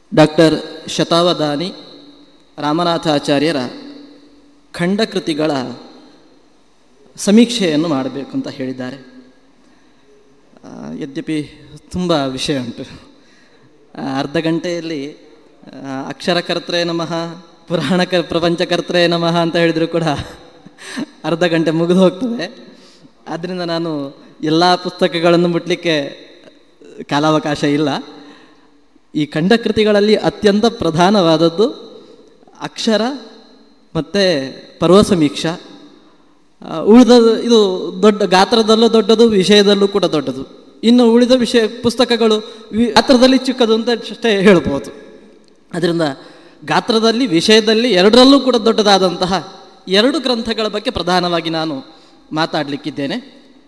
Doctor ಶತಾವಧಾನಿ ರಾಮನಾಥಾಚಾರ್ಯರ ಖಂಡಕೃತಿಗಳ ಸಮೀಕ್ಷೆಯನ್ನು ಮಾಡಬೇಕು ಅಂತ ಹೇಳಿದ್ದಾರೆ ಆ, ಯದ್ಯಪಿ ತುಂಬ ವಿಷಯ ಉಂಟು ಆ, ಅರ್ಧ ಗಂಟೆಯಲ್ಲಿ ಆ, ಅಕ್ಷರಕರ್ತೃ ನಮಃ ಪುರಾಣ ಕ ಪ್ರಪಂಚಕರ್ತೃ ನಮಃ ಅಂತ ಹೇಳಿದರೂ ಕೂಡ ಅರ್ಧ ಗಂಟೆ ಮುಗಿದು ಹೋಗ್ತದೆ ಆದ್ದರಿಂದ ನಾನು ಎಲ್ಲ ಪುಸ್ತಕಗಳನ್ನು ಮುಟ್ಲಿಕ್ಕೆ ಕಾಲಾವಕಾಶ ಇಲ್ಲ ಈ ಖಂಡಕೃತಿಗಳಲ್ಲಿ ಅತ್ಯಂತ ಪ್ರಧಾನವಾದದ್ದು ಅಕ್ಷರ ಮತ್ತು ಪರ್ವ ಸಮೀಕ್ಷಾ ಆ, ಉಳಿದ ಇದು ದೊಡ್ಡ ಗಾತ್ರದಲ್ಲೂ ದೊಡ್ಡದು ವಿಷಯದಲ್ಲೂ ಕೂಡ ದೊಡ್ಡದು ಇನ್ನು ಉಳಿದ ವಿಷಯ ಪುಸ್ತಕಗಳು ವಿ- ಗಾತ್ರದಲ್ಲಿ ಚಿಕ್ಕದು ಅಂತ ಅಷ್ಟೇ ಹೇಳ್ಬೋದು ಅದರಿಂದ ಗಾತ್ರದಲ್ಲಿ ವಿಷಯದಲ್ಲಿ ಎರಡರಲ್ಲೂ ಕೂಡ ದೊಡ್ಡದಾದಂತಹ ಎರಡು ಗ್ರಂಥಗಳ ಬಗ್ಗೆ ಪ್ರಧಾನವಾಗಿ ನಾನು ಮಾತಾಡಲಿಕ್ಕಿದ್ದೇನೆ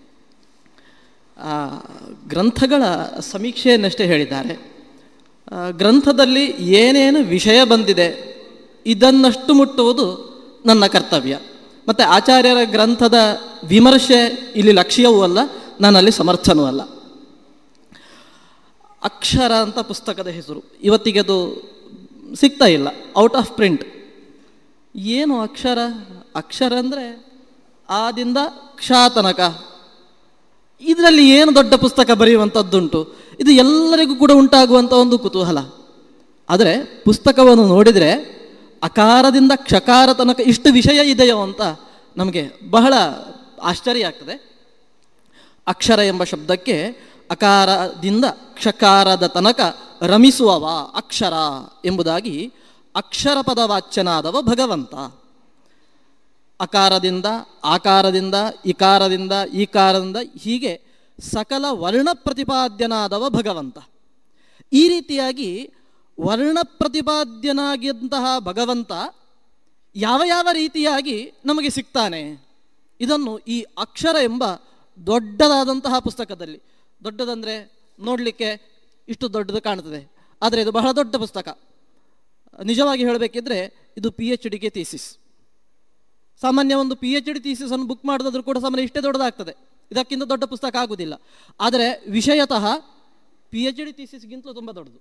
ಆ, ಗ್ರಂಥಗಳ ಸಮೀಕ್ಷೆಯನ್ನಷ್ಟೇ ಹೇಳಿದ್ದಾರೆ ಆ, ಗ್ರಂಥದಲ್ಲಿ ಏನೇನು ವಿಷಯ ಬಂದಿದೆ ಇದನ್ನಷ್ಟು ಮುಟ್ಟುವುದು ನನ್ನ ಕರ್ತವ್ಯ ಮತ್ತು ಆಚಾರ್ಯರ ಗ್ರಂಥದ ವಿಮರ್ಶೆ ಇಲ್ಲಿ ಲಕ್ಷ್ಯವೂ ಅಲ್ಲ ನಾನಲ್ಲಿ ಸಮರ್ಥನೂ ಅಲ್ಲ ಅಕ್ಷರ ಅಂತ ಪುಸ್ತಕದ ಹೆಸರು ಇವತ್ತಿಗೆ ಅದು ಸಿಗ್ತಾ ಇಲ್ಲ ಔಟ್ ಆಫ್ ಪ್ರಿಂಟ್ ಏನು ಅಕ್ಷರ ಅಕ್ಷರ ಅಂದರೆ ಆದಿಂದ ಕ್ಷಾ ತನಕ ಇದರಲ್ಲಿ ಏನು ದೊಡ್ಡ ಪುಸ್ತಕ ಬರೆಯುವಂಥದ್ದುಂಟು ಇದು ಎಲ್ಲರಿಗೂ ಕೂಡ ಉಂಟಾಗುವಂಥ ಒಂದು ಕುತೂಹಲ ಆದರೆ ಪುಸ್ತಕವನ್ನು ನೋಡಿದರೆ ಅಕಾರದಿಂದ ಕ್ಷಕಾರ ತನಕ ಇಷ್ಟು ವಿಷಯ ಇದೆಯೋ ಅಂತ ನಮಗೆ ಬಹಳ ಆಶ್ಚರ್ಯ ಆಗ್ತದೆ ಅಕ್ಷರ ಎಂಬ ಶಬ್ದಕ್ಕೆ ಅಕಾರದಿಂದ ಕ್ಷಕಾರದ ತನಕ ರಮಿಸುವವ ಅಕ್ಷರ ಎಂಬುದಾಗಿ ಅಕ್ಷರ ಪದವಾಚ್ಯನಾದವ ಭಗವಂತ ಅಕಾರದಿಂದ ಆಕಾರದಿಂದ ಇಕಾರದಿಂದ ಈಕಾರದಿಂದ ಹೀಗೆ ಸಕಲ ವರ್ಣ ಪ್ರತಿಪಾದ್ಯನಾದವ ಭಗವಂತ ಈ ರೀತಿಯಾಗಿ ವರ್ಣ ಪ್ರತಿಪಾದ್ಯನಾಗಿದ್ದಂತಹ ಭಗವಂತ ಯಾವ ಯಾವ ರೀತಿಯಾಗಿ ನಮಗೆ ಸಿಗ್ತಾನೆ ಇದನ್ನು ಈ ಅಕ್ಷರ ಎಂಬ ದೊಡ್ಡದಾದಂತಹ ಪುಸ್ತಕದಲ್ಲಿ ದೊಡ್ಡದಂದರೆ ನೋಡಲಿಕ್ಕೆ ಇಷ್ಟು ದೊಡ್ಡದು ಕಾಣ್ತದೆ ಆದರೆ ಇದು ಬಹಳ ದೊಡ್ಡ ಪುಸ್ತಕ ನಿಜವಾಗಿ ಹೇಳಬೇಕಿದ್ರೆ ಇದು ಪಿ ಎಚ್ ಡಿಗೆ ಥೀಸಿಸ್ ಸಾಮಾನ್ಯ ಒಂದು ಪಿ ಎಚ್ ಡಿ ಥೀಸಿಸ್ ಅನ್ನು ಬುಕ್ ಮಾಡೋದಾದ್ರೂ ಕೂಡ ಸಾಮಾನ್ಯ ಇಷ್ಟೇ ದೊಡ್ಡದಾಗ್ತದೆ ಇದಕ್ಕಿಂತ ದೊಡ್ಡ ಪುಸ್ತಕ ಆಗುವುದಿಲ್ಲ ಆದರೆ ವಿಷಯತಃ ಪಿ ಎಚ್ ಡಿ ಥೀಸಿಸ್ಗಿಂತಲೂ ತುಂಬ ದೊಡ್ಡದು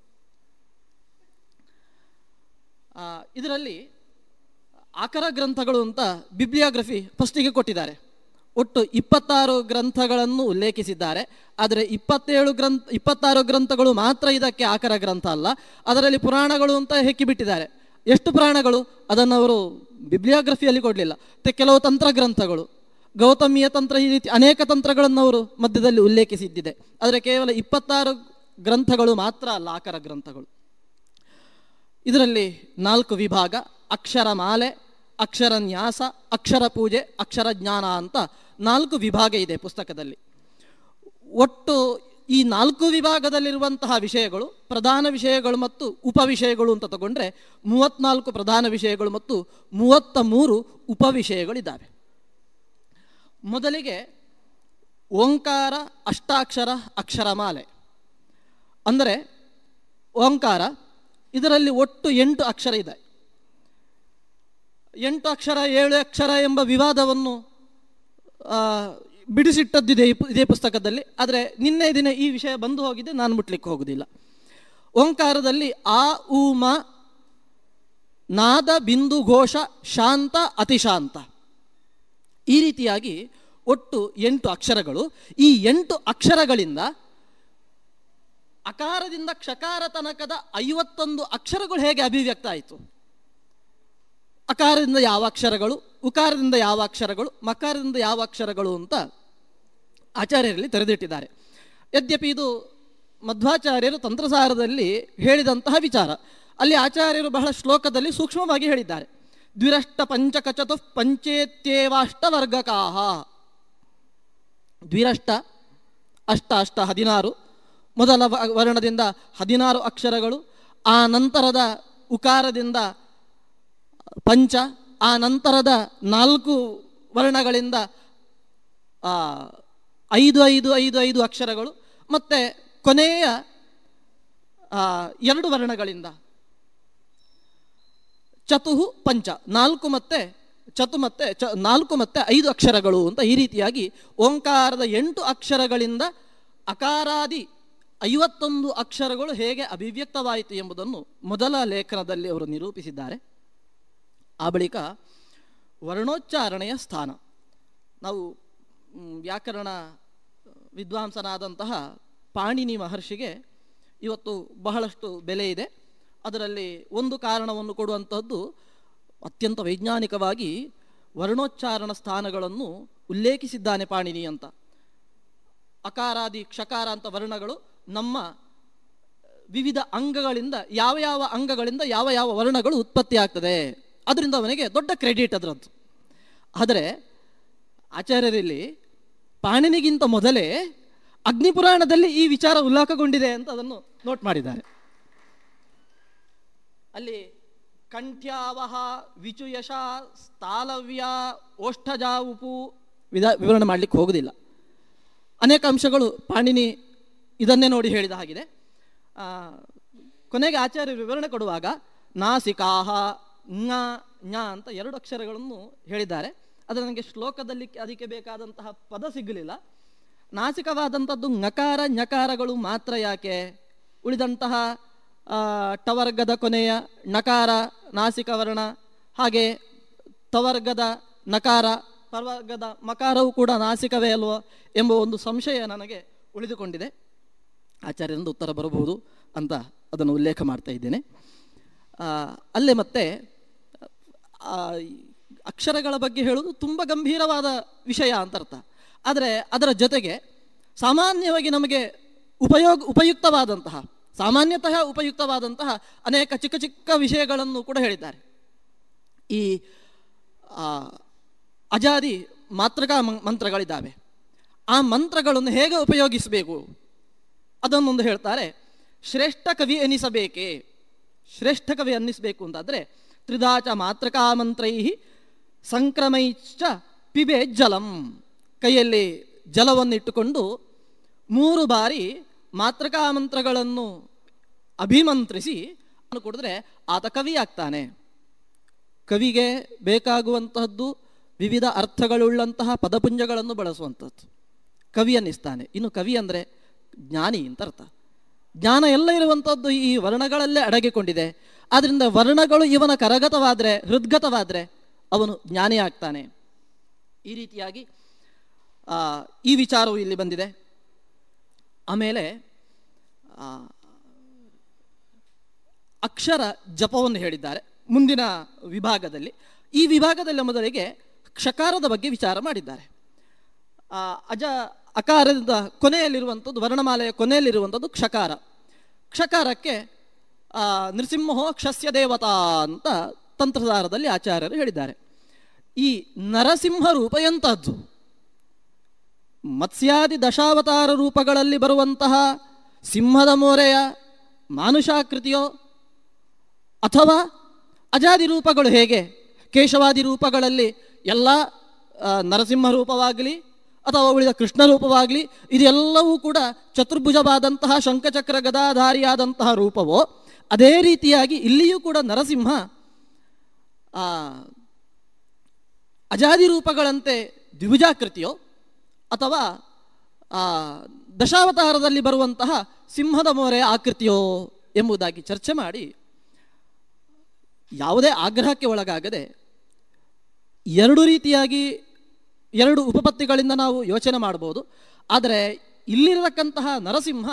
ಆ, ಇದರಲ್ಲಿ ಆಕರ ಗ್ರಂಥಗಳು ಅಂತ ಬಿಬ್ಲಿಯೋಗ್ರಫಿ ಫಸ್ಟಿಗೆ ಕೊಟ್ಟಿದ್ದಾರೆ ಒಟ್ಟು ಇಪ್ಪತ್ತಾರು ಗ್ರಂಥಗಳನ್ನು ಉಲ್ಲೇಖಿಸಿದ್ದಾರೆ ಆದರೆ ಇಪ್ಪತ್ತೇಳು ಗ್ರಂಥ ಇಪ್ಪತ್ತಾರು ಗ್ರಂಥಗಳು ಮಾತ್ರ ಇದಕ್ಕೆ ಆಕರ ಗ್ರಂಥ ಅಲ್ಲ ಅದರಲ್ಲಿ ಪುರಾಣಗಳು ಅಂತ ಹೆಕ್ಕಿಬಿಟ್ಟಿದ್ದಾರೆ ಎಷ್ಟು ಪುರಾಣಗಳು ಅದನ್ನು ಅವರು ಬಿಬ್ಲಿಯೋಗ್ರಫಿಯಲ್ಲಿ ಕೊಡಲಿಲ್ಲ ಮತ್ತೆ ಕೆಲವು ತಂತ್ರ ಗ್ರಂಥಗಳು ಗೌತಮಿಯ ತಂತ್ರ ಈ ರೀತಿ ಅನೇಕ ತಂತ್ರಗಳನ್ನು ಅವರು ಮಧ್ಯದಲ್ಲಿ ಉಲ್ಲೇಖಿಸಿದ್ದಿದೆ ಆದರೆ ಕೇವಲ ಇಪ್ಪತ್ತಾರು ಗ್ರಂಥಗಳು ಮಾತ್ರ ಅಲ್ಲ ಆಕರ ಗ್ರಂಥಗಳು ಇದರಲ್ಲಿ ನಾಲ್ಕು ವಿಭಾಗ ಅಕ್ಷರ ಮಾಲೆ ಅಕ್ಷರ ನ್ಯಾಸ ಅಕ್ಷರ ಪೂಜೆ ಅಕ್ಷರ ಜ್ಞಾನ ಅಂತ ನಾಲ್ಕು ವಿಭಾಗ ಇದೆ ಪುಸ್ತಕದಲ್ಲಿ ಒಟ್ಟು ಈ ನಾಲ್ಕು ವಿಭಾಗದಲ್ಲಿರುವಂತಹ ವಿಷಯಗಳು ಪ್ರಧಾನ ವಿಷಯಗಳು ಮತ್ತು ಉಪವಿಷಯಗಳು ಅಂತ ತಗೊಂಡ್ರೆ ಮೂವತ್ನಾಲ್ಕು ಪ್ರಧಾನ ವಿಷಯಗಳು ಮತ್ತು ಮೂವತ್ತ ಮೂರು ಉಪವಿಷಯಗಳಿದ್ದಾವೆ ಮೊದಲಿಗೆ ಓಂಕಾರ ಅಷ್ಟಾಕ್ಷರ ಅಕ್ಷರಮಾಲೆ ಅಂದರೆ ಓಂಕಾರ ಇದರಲ್ಲಿ ಒಟ್ಟು ಎಂಟು ಅಕ್ಷರ ಇದೆ ಎಂಟು ಅಕ್ಷರ ಏಳು ಅಕ್ಷರ ಎಂಬ ವಿವಾದವನ್ನು ಆ, ಬಿಡಿಸಿಟ್ಟದ್ದಿದೆ ಈ ಪು- ಇದೇ ಪುಸ್ತಕದಲ್ಲಿ ಆದರೆ ನಿನ್ನೆ ದಿನ ಈ ವಿಷಯ ಬಂದು ಹೋಗಿದೆ ನಾನು ಮುಟ್ಲಿಕ್ಕೆ ಹೋಗುವುದಿಲ್ಲ ಓಂಕಾರದಲ್ಲಿ ಆ ಉ ಮ ನಾದ ಬಿಂದು ಘೋಷ ಶಾಂತ ಅತಿಶಾಂತ ಈ ರೀತಿಯಾಗಿ ಒಟ್ಟು ಎಂಟು ಅಕ್ಷರಗಳು ಈ ಎಂಟು ಅಕ್ಷರಗಳಿಂದ ಅಕಾರದಿಂದ ಕ್ಷಕಾರ ತನಕದ ಐವತ್ತೊಂದು ಅಕ್ಷರಗಳು ಹೇಗೆ ಅಭಿವ್ಯಕ್ತ ಆಯಿತು ಅಕಾರದಿಂದ ಯಾವ ಅಕ್ಷರಗಳು ಉಕಾರದಿಂದ ಯಾವ ಅಕ್ಷರಗಳು ಮಕಾರದಿಂದ ಯಾವ ಅಕ್ಷರಗಳು ಅಂತ ಆಚಾರ್ಯರಲ್ಲಿ ತೆರೆದಿಟ್ಟಿದ್ದಾರೆ ಯದ್ಯಪಿ ಇದು ಮಧ್ವಾಚಾರ್ಯರು ತಂತ್ರಸಾರದಲ್ಲಿ ಹೇಳಿದಂತಹ ವಿಚಾರ ಅಲ್ಲಿ ಆಚಾರ್ಯರು ಬಹಳ ಶ್ಲೋಕದಲ್ಲಿ ಸೂಕ್ಷ್ಮವಾಗಿ ಹೇಳಿದ್ದಾರೆ ದ್ವಿರಷ್ಟ ಪಂಚಕ ಚತುಃ ಪಂಚೇತ್ಯೇವಾಷ್ಟ ವರ್ಗಕಾಹ ದ್ವಿರಷ್ಟ ಅಷ್ಟ ಅಷ್ಟ ಹದಿನಾರು ಮೊದಲ ವ- ವರ್ಣದಿಂದ ಹದಿನಾರು ಅಕ್ಷರಗಳು ಆ ನಂತರದ ಉಕಾರದಿಂದ ಪಂಚ ಆ ನಂತರದ ನಾಲ್ಕು ವರ್ಣಗಳಿಂದ ಆ, ಐದು ಐದು ಐದು ಐದು ಅಕ್ಷರಗಳು ಮತ್ತು ಕೊನೆಯ ಆ, ಎರಡು ವರ್ಣಗಳಿಂದ ಚತುಹು ಪಂಚ ನಾಲ್ಕು ಮತ್ತೆ ಚತು ಮತ್ತೆ ಚ ನಾಲ್ಕು ಮತ್ತೆ ಐದು ಅಕ್ಷರಗಳು ಅಂತ ಈ ರೀತಿಯಾಗಿ ಓಂಕಾರದ ಎಂಟು ಅಕ್ಷರಗಳಿಂದ ಅಕಾರಾದಿ ಐವತ್ತೊಂದು ಅಕ್ಷರಗಳು ಹೇಗೆ ಅಭಿವ್ಯಕ್ತವಾಯಿತು ಎಂಬುದನ್ನು ಮೊದಲ ಲೇಖನದಲ್ಲಿ ಅವರು ನಿರೂಪಿಸಿದ್ದಾರೆ ಆ ಬಳಿಕ ವರ್ಣೋಚ್ಚಾರಣೆಯ ಸ್ಥಾನ ನಾವು ಮ್, ವ್ಯಾಕರಣ ವಿದ್ವಾಂಸನಾದಂತಹ ಪಾಣಿನಿ ಮಹರ್ಷಿಗೆ ಇವತ್ತು ಬಹಳಷ್ಟು ಬೆಲೆ ಇದೆ ಅದರಲ್ಲಿ ಒಂದು ಕಾರಣವನ್ನು ಕೊಡುವಂಥದ್ದು ಅತ್ಯಂತ ವೈಜ್ಞಾನಿಕವಾಗಿ ವರ್ಣೋಚ್ಚಾರಣ ಸ್ಥಾನಗಳನ್ನು ಉಲ್ಲೇಖಿಸಿದ್ದಾನೆ ಪಾಣಿನಿ ಅಂತ ಅಕಾರಾದಿ ಕ್ಷಕಾರ ಅಂತ ವರ್ಣಗಳು ನಮ್ಮ ವಿವಿಧ ಅಂಗಗಳಿಂದ ಯಾವ ಯಾವ ಅಂಗಗಳಿಂದ ಯಾವ ಯಾವ ವರ್ಣಗಳು ಉತ್ಪತ್ತಿ ಆಗ್ತದೆ ಅದರಿಂದ ಅವನಿಗೆ ದೊಡ್ಡ ಕ್ರೆಡಿಟ್ ಅದರದ್ದು ಆದರೆ ಆಚಾರ್ಯರಲ್ಲಿ ಪಾಣಿನಿಗಿಂತ ಮೊದಲೇ ಅಗ್ನಿಪುರಾಣದಲ್ಲಿ ಈ ವಿಚಾರ ಉಲ್ಲೇಖಗೊಂಡಿದೆ ಅಂತ ಅದನ್ನು ನೋಟ್ ಮಾಡಿದ್ದಾರೆ ಅಲ್ಲಿ ಕಂಠ್ಯಾವಹ ವಿಚುಯಶ ಸ್ಥಾಲವ್ಯ ಓಷ್ಠಜಾ ಉಪು ವಿಧ ವಿವರಣೆ ಮಾಡಲಿಕ್ಕೆ ಹೋಗುವುದಿಲ್ಲ ಅನೇಕ ಅಂಶಗಳು ಪಾಣಿನಿ ಇದನ್ನೇ ನೋಡಿ ಹೇಳಿದ ಹಾಗಿದೆ ಆ, ಕೊನೆಗೆ ಆಚಾರ್ಯ ವಿವರಣೆ ಕೊಡುವಾಗ ನಾಸಿಕಾಹ ಞ ಞ ಅಂತ ಎರಡು ಅಕ್ಷರಗಳನ್ನು ಹೇಳಿದ್ದಾರೆ ಆದರೆ ನನಗೆ ಶ್ಲೋಕದಲ್ಲಿ ಅದಕ್ಕೆ ಬೇಕಾದಂತಹ ಪದ ಸಿಗಲಿಲ್ಲ ನಾಸಿಕವಾದಂಥದ್ದು ಞಕಾರ ಞಕಾರಗಳು ಮಾತ್ರ ಯಾಕೆ ಉಳಿದಂತಹ ಆ, ಟವರ್ಗದ ಕೊನೆಯ ನಕಾರ ನಾಸಿಕ ವರ್ಣ ಹಾಗೆ ತವರ್ಗದ ನಕಾರ ಪರ್ವರ್ಗದ ಮಕಾರವು ಕೂಡ ನಾಸಿಕವೇ ಅಲ್ವೋ ಎಂಬ ಒಂದು ಸಂಶಯ ನನಗೆ ಉಳಿದುಕೊಂಡಿದೆ ಆಚಾರ್ಯರಿಂದ ಉತ್ತರ ಬರಬಹುದು ಅಂತ ಅದನ್ನು ಉಲ್ಲೇಖ ಮಾಡ್ತಾ ಇದ್ದೇನೆ ಆ, ಅಲ್ಲೇ ಮತ್ತೆ ಆ, ಈ ಅಕ್ಷರಗಳ ಬಗ್ಗೆ ಹೇಳುವುದು ತುಂಬ ಗಂಭೀರವಾದ ವಿಷಯ ಅಂತ ಅರ್ಥ ಆದರೆ ಅದರ ಜೊತೆಗೆ ಸಾಮಾನ್ಯವಾಗಿ ನಮಗೆ ಉಪಯೋಗ ಉಪಯುಕ್ತವಾದಂತಹ ಸಾಮಾನ್ಯತಃ ಉಪಯುಕ್ತವಾದಂತಹ ಅನೇಕ ಚಿಕ್ಕ ಚಿಕ್ಕ ವಿಷಯಗಳನ್ನು ಕೂಡ ಹೇಳಿದ್ದಾರೆ ಈ ಆ, ಅಜಾದಿ ಮಾತೃಕಾ ಮಂ- ಮಂತ್ರಗಳಿದ್ದಾವೆ ಆ ಮಂತ್ರಗಳನ್ನು ಹೇಗೆ ಉಪಯೋಗಿಸಬೇಕು ಅದನ್ನೊಂದು ಹೇಳ್ತಾರೆ ಶ್ರೇಷ್ಠ ಕವಿ ಎನಿಸಬೇಕೇ ಶ್ರೇಷ್ಠ ಕವಿ ಅನ್ನಿಸಬೇಕು ಅಂತಾದರೆ ತ್ರಿದಾಚ ಮಾತೃಕಾ ಮಂತ್ರೈ ಸಂಕ್ರಮೈಶ್ಚ ಪಿಬೆ ಜಲಂ ಕೈಯಲ್ಲಿ ಜಲವನ್ನು ಇಟ್ಟುಕೊಂಡು ಮೂರು ಬಾರಿ ಮಾತೃಕಾ ಮಂತ್ರಗಳನ್ನು ಅಭಿಮಂತ್ರಿಸಿ ಅವನು ಕುಡಿದ್ರೆ ಆತ ಕವಿ ಆಗ್ತಾನೆ ಕವಿಗೆ ಬೇಕಾಗುವಂತಹದ್ದು ವಿವಿಧ ಅರ್ಥಗಳುಳ್ಳಂತಹ ಪದಪುಂಜಗಳನ್ನು ಬಳಸುವಂಥದ್ದು ಕವಿ ಅನ್ನಿಸ್ತಾನೆ ಇನ್ನು ಕವಿ ಅಂದರೆ ಜ್ಞಾನಿ ಅಂತ ಅರ್ಥ ಜ್ಞಾನ ಎಲ್ಲ ಇರುವಂಥದ್ದು ಈ ವರ್ಣಗಳಲ್ಲೇ ಅಡಗಿಕೊಂಡಿದೆ ಆದ್ದರಿಂದ ವರ್ಣಗಳು ಇವನ ಕರಗತವಾದರೆ ಹೃದ್ಗತವಾದರೆ ಅವನು ಜ್ಞಾನಿ ಆಗ್ತಾನೆ ಈ ರೀತಿಯಾಗಿ ಆ, ಈ ವಿಚಾರವು ಇಲ್ಲಿ ಬಂದಿದೆ ಆಮೇಲೆ ಆ, ಅಕ್ಷರ ಜಪವನ್ನು ಹೇಳಿದ್ದಾರೆ ಮುಂದಿನ ವಿಭಾಗದಲ್ಲಿ ಈ ವಿಭಾಗದಲ್ಲಿ ಮೊದಲಿಗೆ ಕ್ಷಕಾರದ ಬಗ್ಗೆ ವಿಚಾರ ಮಾಡಿದ್ದಾರೆ ಆ, ಅಜ ಅಕಾರದ ಕೊನೆಯಲ್ಲಿರುವಂಥದ್ದು ವರ್ಣಮಾಲೆಯ ಕೊನೆಯಲ್ಲಿರುವಂಥದ್ದು ಕ್ಷಕಾರ ಕ್ಷಕಾರಕ್ಕೆ ಆ, ನೃಸಿಂಹೋ ಕ್ಷಸ್ಯ ದೇವತಾ ಅಂತ ತಂತ್ರಸಾರದಲ್ಲಿ ಆಚಾರ್ಯರು ಹೇಳಿದ್ದಾರೆ ಈ ನರಸಿಂಹ ರೂಪ ಎಂಥದ್ದು ಮತ್ಸ್ಯಾದಿ ದಶಾವತಾರ ರೂಪಗಳಲ್ಲಿ ಬರುವಂತಹ ಸಿಂಹದ ಮೋರೆಯ ಮಾನುಷಾಕೃತಿಯೋ ಅಥವಾ ಅಜಾದಿ ರೂಪಗಳು ಹೇಗೆ ಕೇಶವಾದಿ ರೂಪಗಳಲ್ಲಿ ಎಲ್ಲ ಆ, ನರಸಿಂಹ ರೂಪವಾಗಲಿ ಅಥವಾ ಉಳಿದ ಕೃಷ್ಣ ರೂಪವಾಗಲಿ ಇದೆಲ್ಲವೂ ಕೂಡ ಚತುರ್ಭುಜವಾದಂತಹ ಶಂಖಚಕ್ರ ಗದಾಧಾರಿಯಾದಂತಹ ರೂಪವೋ ಅದೇ ರೀತಿಯಾಗಿ ಇಲ್ಲಿಯೂ ಕೂಡ ನರಸಿಂಹ ಆ, ಅಜಾದಿ ರೂಪಗಳಂತೆ ದ್ವಿಭುಜಾಕೃತಿಯೋ ಅಥವಾ ಆ, ದಶಾವತಾರದಲ್ಲಿ ಬರುವಂತಹ ಸಿಂಹದ ಮೋರೆಯ ಆಕೃತಿಯೋ ಎಂಬುದಾಗಿ ಚರ್ಚೆ ಮಾಡಿ ಯಾವುದೇ ಆಗ್ರಹಕ್ಕೆ ಒಳಗಾಗದೆ ಎರಡು ರೀತಿಯಾಗಿ ಎರಡು ಉಪಪತ್ತಿಗಳಿಂದ ನಾವು ಯೋಚನೆ ಮಾಡಬಹುದು ಆದರೆ ಇಲ್ಲಿರತಕ್ಕಂತಹ ನರಸಿಂಹ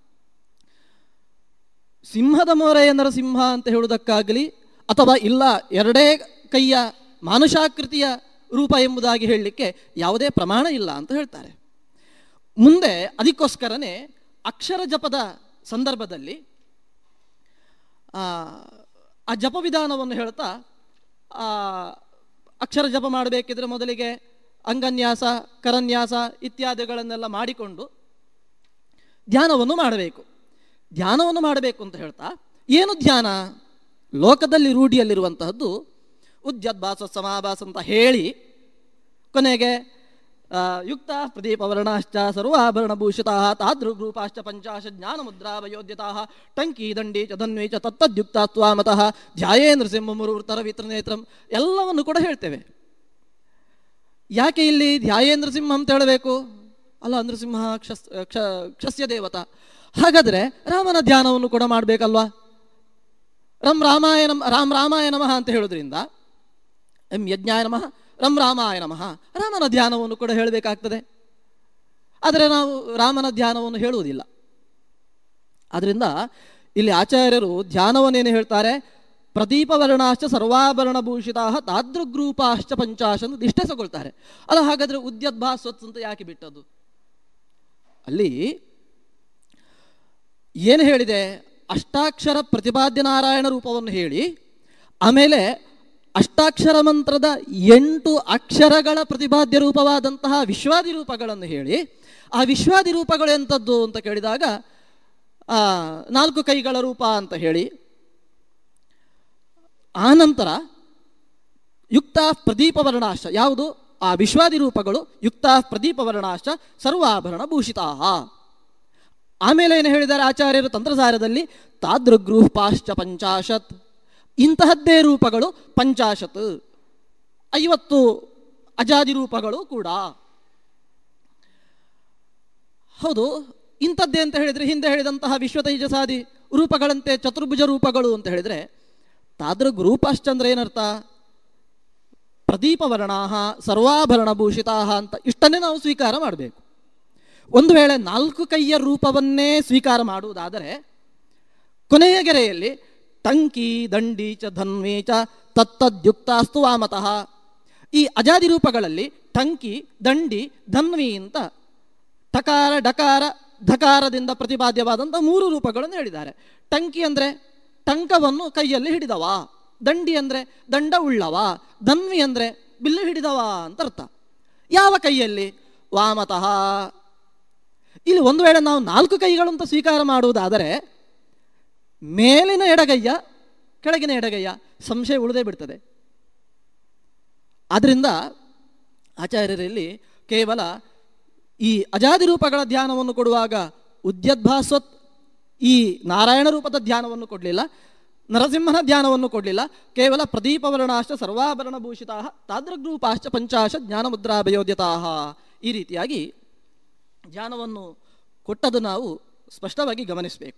ಸಿಂಹದ ಮೋರೆಯ ನರಸಿಂಹ ಅಂತ ಹೇಳುವುದಕ್ಕಾಗಲಿ ಅಥವಾ ಇಲ್ಲ ಎರಡೇ ಕೈಯ ಮಾನುಷಾಕೃತಿಯ ರೂಪ ಎಂಬುದಾಗಿ ಹೇಳಲಿಕ್ಕೆ ಯಾವುದೇ ಪ್ರಮಾಣ ಇಲ್ಲ ಅಂತ ಹೇಳ್ತಾರೆ ಮುಂದೆ ಅದಕ್ಕೋಸ್ಕರನೇ ಅಕ್ಷರ ಜಪದ ಸಂದರ್ಭದಲ್ಲಿ ಆ, ಆ ಜಪ ವಿಧಾನವನ್ನು ಹೇಳ್ತಾ ಆ, ಅಕ್ಷರ ಜಪ ಮಾಡಬೇಕಿದ್ರೆ ಮೊದಲಿಗೆ ಅಂಗನ್ಯಾಸ ಕರನ್ಯಾಸ ಇತ್ಯಾದಿಗಳನ್ನೆಲ್ಲ ಮಾಡಿಕೊಂಡು ಧ್ಯಾನವನ್ನು ಮಾಡಬೇಕು ಧ್ಯಾನವನ್ನು ಮಾಡಬೇಕು ಅಂತ ಹೇಳ್ತಾ ಏನು ಧ್ಯಾನ ಲೋಕದಲ್ಲಿ ರೂಢಿಯಲ್ಲಿರುವಂತಹದ್ದು ಉದ್ಯದ್ಭಾಸ ಸಮಾಭಾಸ ಅಂತ ಹೇಳಿ ಕೊನೆಗೆ ಆ, ಯುಕ್ತ ಪ್ರದೀಪ ವರ್ಣಾಶ್ಚ ಸರ್ವಾಭರಣಭೂಷಿತ ತಾದೃಗ್ರೂಪಾಶ್ಚ ಪಂಚಾಶ ಜ್ಞಾನ ಮುದ್ರಾ ವಯೋದ್ಯತಾ ಟಂಕಿ ದಂಡಿ ಚ ಧನ್ವಿ ಚ ತತ್ತದ್ಯುಕ್ತ ತ್ವಾಮತಃ ಧ್ಯಾಯೇ ನೃಸಿಂಹ ಮುರುತರ ವಿತ್ರನೇತ್ರಂ ಎಲ್ಲವನ್ನು ಕೂಡ ಹೇಳ್ತೇವೆ ಯಾಕೆ ಇಲ್ಲಿ ಧ್ಯಾಯೇಂದ್ರ ಸಿಂಹ ಅಂತ ಹೇಳಬೇಕು ಅಲ್ಲ ನೃಸಿಂಹ ಕ್ಷಸ್ ಕ್ಷ ಕ್ಷಸ್ಯ ದೇವತಾ ಹಾಗಾದರೆ ರಾಮನ ಧ್ಯಾನವನ್ನು ಕೂಡ ಮಾಡಬೇಕಲ್ವಾ ರಂ ರಾಮಾಯ ನಮ ರಾಮ್ ರಾಮಾಯ ನಮಃ ಅಂತ ಹೇಳೋದ್ರಿಂದ ಎಂ ಯಜ್ಞಾಯ ನಮಃ ರಂ ರಾಮಾಯ ನಮಃ ರಾಮನ ಧ್ಯಾನವನ್ನು ಕೂಡ ಹೇಳಬೇಕಾಗ್ತದೆ ಆದರೆ ನಾವು ರಾಮನ ಧ್ಯಾನವನ್ನು ಹೇಳುವುದಿಲ್ಲ ಆದ್ರಿಂದ ಇಲ್ಲಿ ಆಚಾರ್ಯರು ಧ್ಯಾನವನ್ನೇನು ಹೇಳ್ತಾರೆ ಪ್ರದೀಪವರ್ಣಾಶ್ಚ ಸರ್ವಾಭರಣ ಭೂಷಿತಾ ತಾದೃಗ್ರೂಪಾಶ್ಚ ಪಂಚಾಶ ಅಂತ ಇಷ್ಟೇ ತಗೊಳ್ತಾರೆ ಅಲ್ಲ ಹಾಗಾದ್ರೆ ಉದ್ಯದ್ಭಾಸ್ವತ್ ಅಂತ ಯಾಕೆ ಬಿಟ್ಟದ್ದು ಅಲ್ಲಿ ಏನು ಹೇಳಿದೆ ಅಷ್ಟಾಕ್ಷರ ಪ್ರತಿಪಾದ್ಯ ನಾರಾಯಣ ರೂಪವನ್ನು ಹೇಳಿ ಆಮೇಲೆ ಅಷ್ಟಾಕ್ಷರ ಮಂತ್ರದ ಎಂಟು ಅಕ್ಷರಗಳ ಪ್ರತಿಪಾದ್ಯ ರೂಪವಾದಂತಹ ವಿಶ್ವಾದಿ ರೂಪಗಳನ್ನು ಹೇಳಿ ಆ ವಿಶ್ವಾದಿ ರೂಪಗಳು ಎಂಥದ್ದು ಅಂತ ಕೇಳಿದಾಗ ಆ, ನಾಲ್ಕು ಕೈಗಳ ರೂಪ ಅಂತ ಹೇಳಿ ಆನಂತರ ಯುಕ್ತ ಪ್ರದೀಪವರ್ಣಾಶ್ಚ ಯಾವುದು ಆ ವಿಶ್ವಾದಿ ರೂಪಗಳು ಯುಕ್ತ ಪ್ರದೀಪವರ್ಣಾಶ್ಚ ಸರ್ವಾಭರಣ ಭೂಷಿತಾ ಆಮೇಲೆ ಏನು ಹೇಳಿದ್ದಾರೆ ಆಚಾರ್ಯರು ತಂತ್ರಸಾರದಲ್ಲಿ ತಾದೃಗ್ರೂಪಾಶ್ಚ ಪಂಚಾಶತ್ ಇಂತಹದ್ದೇ ರೂಪಗಳು ಪಂಚಾಶತ್ ಐವತ್ತು ಅಜಾದಿ ರೂಪಗಳು ಕೂಡ ಹೌದು ಇಂಥದ್ದೇ ಅಂತ ಹೇಳಿದರೆ ಹಿಂದೆ ಹೇಳಿದಂತಹ ವಿಶ್ವತೈಜಸಾದಿ ರೂಪಗಳಂತೆ ಚತುರ್ಭುಜ ರೂಪಗಳು ಅಂತ ಹೇಳಿದರೆ ತಾದೃಗ್ ರೂಪಾಶ್ಚಂದ್ರ ಏನರ್ಥ ಪ್ರದೀಪವರ್ಣಾ ಸರ್ವಾಭರಣ ಭೂಷಿತಾ ಅಂತ ಇಷ್ಟನ್ನೇ ನಾವು ಸ್ವೀಕಾರ ಮಾಡಬೇಕು ಒಂದು ವೇಳೆ ನಾಲ್ಕು ಕೈಯ ರೂಪವನ್ನೇ ಸ್ವೀಕಾರ ಮಾಡುವುದಾದರೆ ಕೊನೆಯ ಗೆರೆಯಲ್ಲಿ ಟಂಕಿ ದಂಡಿ ಚ ಧನ್ವಿ ಚ ತತ್ತದ್ಯುಕ್ತಾಸ್ತು ವಾಮತಃ ಈ ಅಜಾದಿ ರೂಪಗಳಲ್ಲಿ ಟಂಕಿ ದಂಡಿ ಧನ್ವಿ ಅಂತ ಟಕಾರ ಡಕಾರ ಧಕಾರದಿಂದ ಪ್ರತಿಪಾದ್ಯವಾದಂಥ ಮೂರು ರೂಪಗಳನ್ನು ಹೇಳಿದ್ದಾರೆ ಟಂಕಿ ಅಂದರೆ ಟಂಕವನ್ನು ಕೈಯಲ್ಲಿ ಹಿಡಿದವ ದಂಡಿ ಅಂದರೆ ದಂಡ ಉಳ್ಳವ ಧನ್ವಿ ಅಂದರೆ ಬಿಲ್ಲು ಹಿಡಿದವ ಅಂತ ಅರ್ಥ ಯಾವ ಕೈಯಲ್ಲಿ ವಾಮತಃ ಇಲ್ಲಿ ಒಂದು ವೇಳೆ ನಾವು ನಾಲ್ಕು ಕೈಗಳು ಅಂತ ಸ್ವೀಕಾರ ಮಾಡುವುದಾದರೆ ಮೇಲಿನ ಎಡಗೈಯ ಕೆಳಗಿನ ಎಡಗೈಯ ಸಂಶಯ ಉಳಿದೇ ಬಿಡ್ತದೆ ಆದ್ರಿಂದ ಆಚಾರ್ಯರಲ್ಲಿ ಕೇವಲ ಈ ಅಜಾದಿ ರೂಪಗಳ ಧ್ಯಾನವನ್ನು ಕೊಡುವಾಗ ಉದ್ಯದ್ಭಾಸ್ವತ್ ಈ ನಾರಾಯಣ ರೂಪದ ಧ್ಯಾನವನ್ನು ಕೊಡಲಿಲ್ಲ ನರಸಿಂಹನ ಧ್ಯಾನವನ್ನು ಕೊಡಲಿಲ್ಲ ಕೇವಲ ಪ್ರದೀಪವರ್ಣಾಶ್ಚ ಸರ್ವಾಭರಣ ಭೂಷಿತಾ ತಾದೃಗ್ರೂಪಾಶ್ಚ ಪಂಚಾಶ ಜ್ಞಾನಮುದ್ರಾಭಯೋದ್ಯತಾ ಈ ರೀತಿಯಾಗಿ ಧ್ಯಾನವನ್ನು ಕೊಟ್ಟದ್ದು ನಾವು ಸ್ಪಷ್ಟವಾಗಿ ಗಮನಿಸಬೇಕು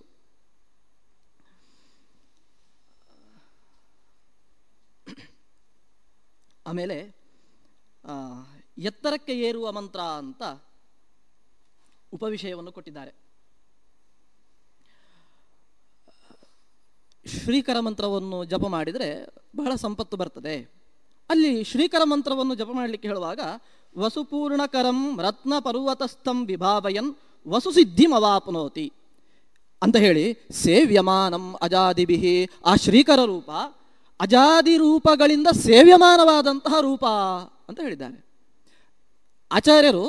ಆಮೇಲೆ ಆ, ಎತ್ತರಕ್ಕೆ ಏರುವ ಮಂತ್ರ ಅಂತ ಉಪವಿಷಯವನ್ನು ಕೊಟ್ಟಿದ್ದಾರೆ ಶ್ರೀಕರ ಮಂತ್ರವನ್ನು ಜಪ ಮಾಡಿದರೆ ಬಹಳ ಸಂಪತ್ತು ಬರ್ತದೆ ಅಲ್ಲಿ ಶ್ರೀಕರ ಮಂತ್ರವನ್ನು ಜಪ ಮಾಡಲಿಕ್ಕೆ ಹೇಳುವಾಗ ವಸುಪೂರ್ಣಕರಂ ರತ್ನ ಪರ್ವತಸ್ಥಂ ವಿಭಾವಯನ್ ವಸುಸಿದ್ಧಿಮವಾಪ್ನೋತಿ ಅಂತ ಹೇಳಿ ಸೇವ್ಯಮಾನಂ ಅಜಾದಿಭಿ ಆ ಶ್ರೀಕರ ರೂಪ ಅಜಾದಿ ರೂಪಗಳಿಂದ ಸೇವ್ಯಮಾನವಾದಂತಹ ರೂಪ ಅಂತ ಹೇಳಿದ್ದಾರೆ ಆಚಾರ್ಯರು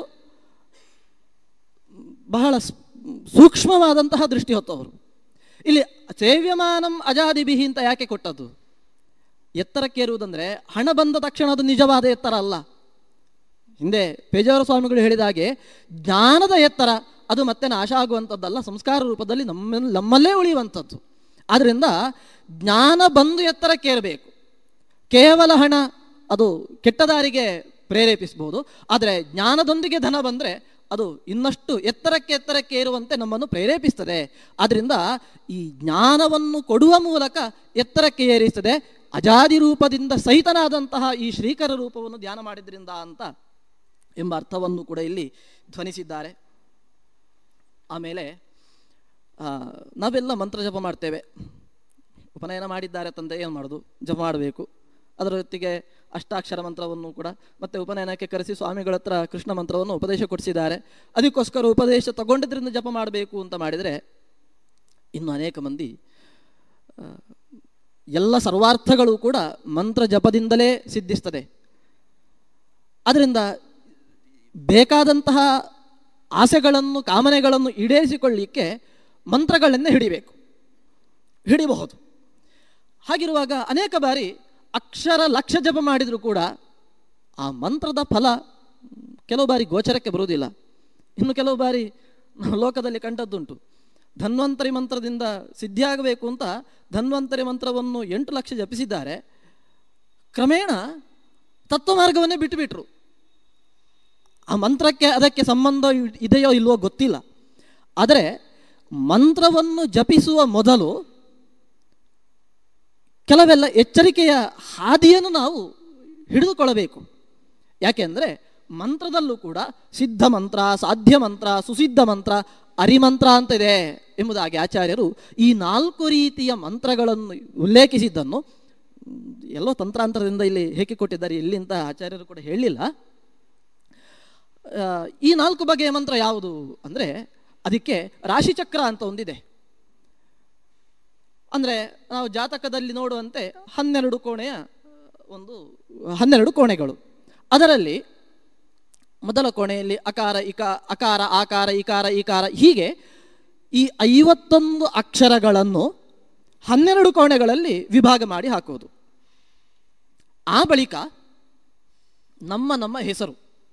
ಬಹಳ ಸ್- ಸೂಕ್ಷ್ಮವಾದಂತಹ ದೃಷ್ಟಿ ಹೊತ್ತವರು ಇಲ್ಲಿ ಸೇವ್ಯಮಾನಂ ಅಜಾದಿಬಿಹಿ ಅಂತ ಯಾಕೆ ಕೊಟ್ಟದ್ದು ಎತ್ತರಕ್ಕೇರುವುದಂದ್ರೆ ಹಣ ಬಂದ ತಕ್ಷಣ ಅದು ನಿಜವಾದ ಎತ್ತರ ಅಲ್ಲ ಹಿಂದೆ ಪೇಜಾವರ ಸ್ವಾಮಿಗಳು ಹೇಳಿದ ಹಾಗೆ ಜ್ಞಾನದ ಎತ್ತರ ಅದು ಮತ್ತೆ ನಾಶ ಆಗುವಂಥದ್ದಲ್ಲ ಸಂಸ್ಕಾರ ರೂಪದಲ್ಲಿ ನಮ್ಮ ನಮ್ಮಲ್ಲೇ ಉಳಿಯುವಂಥದ್ದು ಆದ್ದರಿಂದ ಜ್ಞಾನ ಬಂದು ಎತ್ತರಕ್ಕೇರಬೇಕು ಕೇವಲ ಹಣ ಅದು ಕೆಟ್ಟ ದಾರಿಗೆ ಪ್ರೇರೇಪಿಸಬಹುದು ಆದರೆ ಜ್ಞಾನದೊಂದಿಗೆ ಧನ ಬಂದರೆ ಅದು ಇನ್ನಷ್ಟು ಎತ್ತರಕ್ಕೆ ಎತ್ತರಕ್ಕೆ ಏರುವಂತೆ ನಮ್ಮನ್ನು ಪ್ರೇರೇಪಿಸ್ತದೆ ಆದ್ದರಿಂದ ಈ ಜ್ಞಾನವನ್ನು ಕೊಡುವ ಮೂಲಕ ಎತ್ತರಕ್ಕೆ ಏರಿಸ್ತದೆ ಅಜಾದಿ ರೂಪದಿಂದ ಸಹಿತನಾದಂತಹ ಈ ಶ್ರೀಕರ ರೂಪವನ್ನು ಧ್ಯಾನ ಮಾಡಿದ್ರಿಂದ ಅಂತ ಎಂಬ ಅರ್ಥವನ್ನು ಕೂಡ ಇಲ್ಲಿ ಧ್ವನಿಸಿದ್ದಾರೆ ಆಮೇಲೆ ಆ, ನಾವೆಲ್ಲ ಮಂತ್ರ ಜಪ ಮಾಡ್ತೇವೆ ಉಪನಯನ ಮಾಡಿದ್ದಾರೆ ತಂದೆ ಏನು ಮಾಡೋದು ಜಪ ಮಾಡಬೇಕು ಅದರ ಜೊತೆಗೆ ಅಷ್ಟಾಕ್ಷರ ಮಂತ್ರವನ್ನು ಕೂಡ ಮತ್ತೆ ಉಪನಯನಕ್ಕೆ ಕರೆಸಿ ಸ್ವಾಮಿಗಳ ಹತ್ರ ಕೃಷ್ಣ ಮಂತ್ರವನ್ನು ಉಪದೇಶ ಕೊಡಿಸಿದ್ದಾರೆ ಅದಕ್ಕೋಸ್ಕರ ಉಪದೇಶ ತಗೊಂಡಿದ್ರಿಂದ ಜಪ ಮಾಡಬೇಕು ಅಂತ ಮಾಡಿದರೆ ಇನ್ನು ಅನೇಕ ಮಂದಿ ಆ, ಎಲ್ಲ ಸರ್ವಾರ್ಥಗಳು ಕೂಡ ಮಂತ್ರ ಜಪದಿಂದಲೇ ಸಿದ್ಧಿಸ್ತದೆ ಅದರಿಂದ ಬೇಕಾದಂತಹ ಆಸೆಗಳನ್ನು ಕಾಮನೆಗಳನ್ನು ಈಡೇರಿಸಿಕೊಳ್ಳಿಕ್ಕೆ ಮಂತ್ರಗಳನ್ನೇ ಹಿಡಿಬೇಕು ಹಿಡಿಬಹುದು ಹಾಗಿರುವಾಗ ಅನೇಕ ಬಾರಿ ಅಕ್ಷರ ಲಕ್ಷ ಜಪ ಮಾಡಿದರೂ ಕೂಡ ಆ ಮಂತ್ರದ ಫಲ ಮ್, ಕೆಲವು ಬಾರಿ ಗೋಚರಕ್ಕೆ ಬರುವುದಿಲ್ಲ ಇನ್ನು ಕೆಲವು ಬಾರಿ ನಾವು ಲೋಕದಲ್ಲಿ ಕಂಡದ್ದುಂಟು ಧನ್ವಂತರಿ ಮಂತ್ರದಿಂದ ಸಿದ್ಧಿಯಾಗಬೇಕು ಅಂತ ಧನ್ವಂತರಿ ಮಂತ್ರವನ್ನು ಎಂಟು ಲಕ್ಷ ಜಪಿಸಿದ್ದಾರೆ ಕ್ರಮೇಣ ತತ್ವ ಮಾರ್ಗವನ್ನೇ ಬಿಟ್ಟುಬಿಟ್ರು ಆ ಮಂತ್ರಕ್ಕೆ ಅದಕ್ಕೆ ಸಂಬಂಧ ಇ- ಇದೆಯೋ ಇಲ್ವೋ ಗೊತ್ತಿಲ್ಲ ಆದರೆ ಮಂತ್ರವನ್ನು ಜಪಿಸುವ ಮೊದಲು ಕೆಲವೆಲ್ಲ ಎಚ್ಚರಿಕೆಯ ಹಾದಿಯನ್ನು ನಾವು ಹಿಡಿದುಕೊಳ್ಳಬೇಕು ಯಾಕೆಂದರೆ ಮಂತ್ರದಲ್ಲೂ ಕೂಡ ಸಿದ್ಧ ಮಂತ್ರ ಸಾಧ್ಯ ಮಂತ್ರ ಸುಸಿದ್ಧ ಮಂತ್ರ ಅರಿಮಂತ್ರ ಅಂತ ಇದೆ ಎಂಬುದಾಗಿ ಆಚಾರ್ಯರು ಈ ನಾಲ್ಕು ರೀತಿಯ ಮಂತ್ರಗಳನ್ನು ಉಲ್ಲೇಖಿಸಿದ್ದನ್ನು ಮ್, ಎಲ್ಲೋ ತಂತ್ರಾಂತರದಿಂದ ಇಲ್ಲಿ ಹೇಗೆ ಕೊಟ್ಟಿದ್ದಾರೆ ಇಲ್ಲಿ ಅಂತ ಆಚಾರ್ಯರು ಕೂಡ ಹೇಳಲಿಲ್ಲ ಆ, ಈ ನಾಲ್ಕು ಬಗೆಯ ಮಂತ್ರ ಯಾವುದು ಅಂದರೆ ಅದಕ್ಕೆ ರಾಶಿಚಕ್ರ ಅಂತ ಒಂದಿದೆ ಅಂದರೆ ನಾವು ಜಾತಕದಲ್ಲಿ ನೋಡುವಂತೆ ಹನ್ನೆರಡು ಕೋಣೆಯ ಒಂದು ಹನ್ನೆರಡು ಕೋಣೆಗಳು ಅದರಲ್ಲಿ ಮೊದಲ ಕೋಣೆಯಲ್ಲಿ ಅಕಾರ ಇಕ ಅಕಾರ ಆಕಾರ ಇಕಾರ ಈಕಾರ ಹೀಗೆ ಈ ಐವತ್ತೊಂದು ಅಕ್ಷರಗಳನ್ನು ಹನ್ನೆರಡು ಕೋಣೆಗಳಲ್ಲಿ ವಿಭಾಗ ಮಾಡಿ ಹಾಕುವುದು ಆ ಬಳಿಕ ನಮ್ಮ ನಮ್ಮ ಹೆಸರು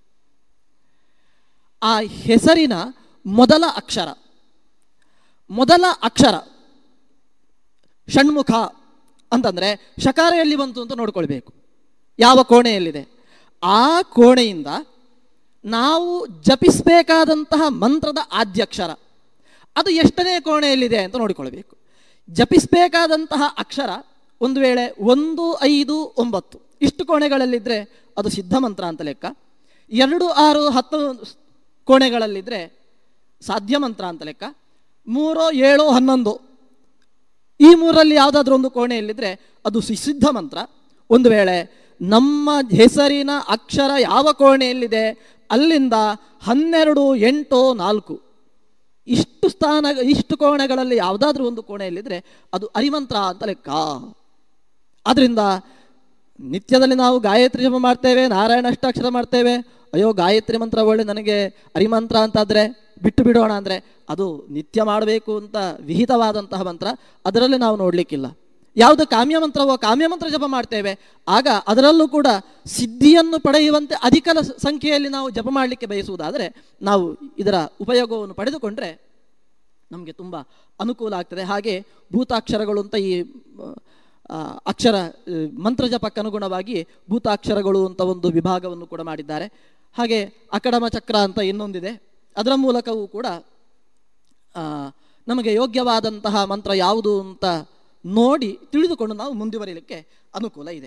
ಆ ಹೆಸರಿನ ಮೊದಲ ಅಕ್ಷರ ಮೊದಲ ಅಕ್ಷರ ಷಣ್ಮುಖ ಅಂತಂದರೆ ಶಕಾರ ಎಲ್ಲಿ ಬಂತು ಅಂತ ನೋಡ್ಕೊಳ್ಬೇಕು ಯಾವ ಕೋಣೆಯಲ್ಲಿದೆ ಆ ಕೋಣೆಯಿಂದ ನಾವು ಜಪಿಸಬೇಕಾದಂತಹ ಮಂತ್ರದ ಆದ್ಯಕ್ಷರ ಅದು ಎಷ್ಟನೇ ಕೋಣೆಯಲ್ಲಿದೆ ಅಂತ ನೋಡಿಕೊಳ್ಬೇಕು ಜಪಿಸಬೇಕಾದಂತಹ ಅಕ್ಷರ ಒಂದು ವೇಳೆ ಒಂದು ಐದು ಒಂಬತ್ತು ಇಷ್ಟು ಕೋಣೆಗಳಲ್ಲಿದ್ದರೆ ಅದು ಸಿದ್ಧ ಮಂತ್ರ ಅಂತ ಲೆಕ್ಕ ಎರಡು ಆರು ಹತ್ತು ಕೋಣೆಗಳಲ್ಲಿದ್ದರೆ ಸಾಧ್ಯ ಮಂತ್ರ ಅಂತ ಲೆಕ್ಕ ಮೂರು ಏಳು ಹನ್ನೊಂದು ಈ ಮೂರಲ್ಲಿ ಯಾವುದಾದ್ರೂ ಒಂದು ಕೋಣೆಯಲ್ಲಿದ್ದರೆ ಅದು ಸಿದ್ಧ ಮಂತ್ರ ಒಂದು ವೇಳೆ ನಮ್ಮ ಹೆಸರಿನ ಅಕ್ಷರ ಯಾವ ಕೋಣೆಯಲ್ಲಿದೆ ಅಲ್ಲಿಂದ ಹನ್ನೆರಡು ಎಂಟು ನಾಲ್ಕು ಇಷ್ಟು ಸ್ಥಾನ ಇಷ್ಟು ಕೋಣೆಗಳಲ್ಲಿ ಯಾವುದಾದ್ರೂ ಒಂದು ಕೋಣೆಯಲ್ಲಿದ್ದರೆ ಅದು ಅರಿಮಂತ್ರ ಅಂತ ಲೆಕ್ಕ ಆದ್ದರಿಂದ ನಿತ್ಯದಲ್ಲಿ ನಾವು ಗಾಯತ್ರಿ ಜಪ ಮಾಡ್ತೇವೆ ನಾರಾಯಣ ಅಷ್ಟಾಕ್ಷರ ಮಾಡ್ತೇವೆ ಅಯ್ಯೋ ಗಾಯತ್ರಿ ಮಂತ್ರ ಒಳ್ಳೆ ನನಗೆ ಅರಿಮಂತ್ರ ಅಂತಾದರೆ ಬಿಟ್ಟು ಬಿಡೋಣ ಅಂದರೆ ಅದು ನಿತ್ಯ ಮಾಡಬೇಕು ಅಂತ ವಿಹಿತವಾದಂತಹ ಮಂತ್ರ ಅದರಲ್ಲಿ ನಾವು ನೋಡಲಿಕ್ಕಿಲ್ಲ ಯಾವುದು ಕಾಮ್ಯ ಮಂತ್ರವೋ ಕಾಮ್ಯ ಮಂತ್ರ ಜಪ ಮಾಡ್ತೇವೆ ಆಗ ಅದರಲ್ಲೂ ಕೂಡ ಸಿದ್ಧಿಯನ್ನು ಪಡೆಯುವಂತೆ ಅಧಿಕ ಲ- ಸಂಖ್ಯೆಯಲ್ಲಿ ನಾವು ಜಪ ಮಾಡಲಿಕ್ಕೆ ಬಯಸುವುದಾದರೆ ನಾವು ಇದರ ಉಪಯೋಗವನ್ನು ಪಡೆದುಕೊಂಡ್ರೆ ನಮಗೆ ತುಂಬ ಅನುಕೂಲ ಆಗ್ತದೆ ಹಾಗೆ ಭೂತಾಕ್ಷರಗಳು ಅಂತ ಈ ಆ, ಅಕ್ಷರ ಆ, ಮಂತ್ರ ಜಪಕ್ಕೆ ಅನುಗುಣವಾಗಿ ಭೂತಾಕ್ಷರಗಳು ಅಂತ ಒಂದು ವಿಭಾಗವನ್ನು ಕೂಡ ಮಾಡಿದ್ದಾರೆ ಹಾಗೆ ಅಕಡಮ ಚಕ್ರ ಅಂತ ಇನ್ನೊಂದಿದೆ ಅದರ ಮೂಲಕವೂ ಕೂಡ ಆ, ನಮಗೆ ಯೋಗ್ಯವಾದಂತಹ ಮಂತ್ರ ಯಾವುದು ಅಂತ ನೋಡಿ ತಿಳಿದುಕೊಂಡು ನಾವು ಮುಂದುವರಿಲಿಕ್ಕೆ ಅನುಕೂಲ ಇದೆ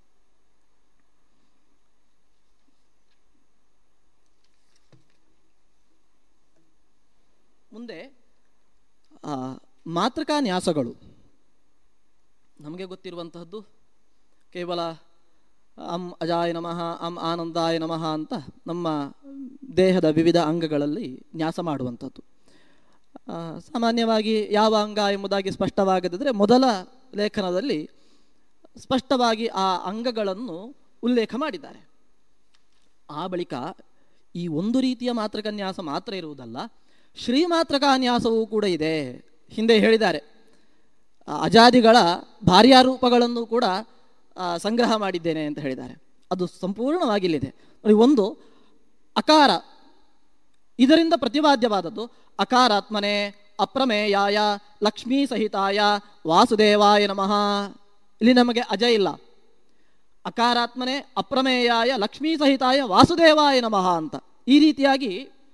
ಮುಂದೆ ಆ, ಮಾತೃಕಾ ನ್ಯಾಸಗಳು ನಮಗೆ ಗೊತ್ತಿರುವಂತಹದ್ದು ಕೇವಲ ಅಂ ಅಜಾಯ ನಮಃ ಅಂ ಆನಂದಾಯ ನಮಃ ಅಂತ ನಮ್ಮ ದೇಹದ ವಿವಿಧ ಅಂಗಗಳಲ್ಲಿ ನ್ಯಾಸ ಮಾಡುವಂಥದ್ದು ಆ, ಸಾಮಾನ್ಯವಾಗಿ ಯಾವ ಅಂಗ ಎಂಬುದಾಗಿ ಸ್ಪಷ್ಟವಾಗದಿದ್ದರೆ ಮೊದಲ ಲೇಖನದಲ್ಲಿ ಸ್ಪಷ್ಟವಾಗಿ ಆ ಅಂಗಗಳನ್ನು ಉಲ್ಲೇಖ ಮಾಡಿದ್ದಾರೆ ಆ ಬಳಿಕ ಈ ಒಂದು ರೀತಿಯ ಮಾತೃಕನ್ಯಾಸ ಮಾತ್ರ ಇರುವುದಲ್ಲ ಶ್ರೀಮಾತೃಕಾನ್ಯಾಸವೂ ಕೂಡ ಇದೆ ಹಿಂದೆ ಹೇಳಿದ್ದಾರೆ ಆ ಅಜಾದಿಗಳ ಭಾರ್ಯಾರೂಪಗಳನ್ನು ಕೂಡ ಆ, ಸಂಗ್ರಹ ಮಾಡಿದ್ದೇನೆ ಅಂತ ಹೇಳಿದ್ದಾರೆ ಅದು ಸಂಪೂರ್ಣವಾಗಿ ಇಲ್ಲಿದೆ ನೋಡಿ ಒಂದು ಅಕಾರ ಇದರಿಂದ ಪ್ರತಿಪಾದ್ಯವಾದದ್ದು ಅಕಾರಾತ್ಮನೆ ಅಪ್ರಮೇಯಾಯ ಲಕ್ಷ್ಮೀ ಸಹಿತಾಯ ವಾಸುದೇವಾಯ ನಮಃ ಇಲ್ಲಿ ನಮಗೆ ಅಜ ಇಲ್ಲ ಅಕಾರಾತ್ಮನೆ ಅಪ್ರಮೇಯಾಯ ಲಕ್ಷ್ಮೀ ಸಹಿತಾಯ ವಾಸುದೇವಾಯ ನಮಃ ಅಂತ ಈ ರೀತಿಯಾಗಿ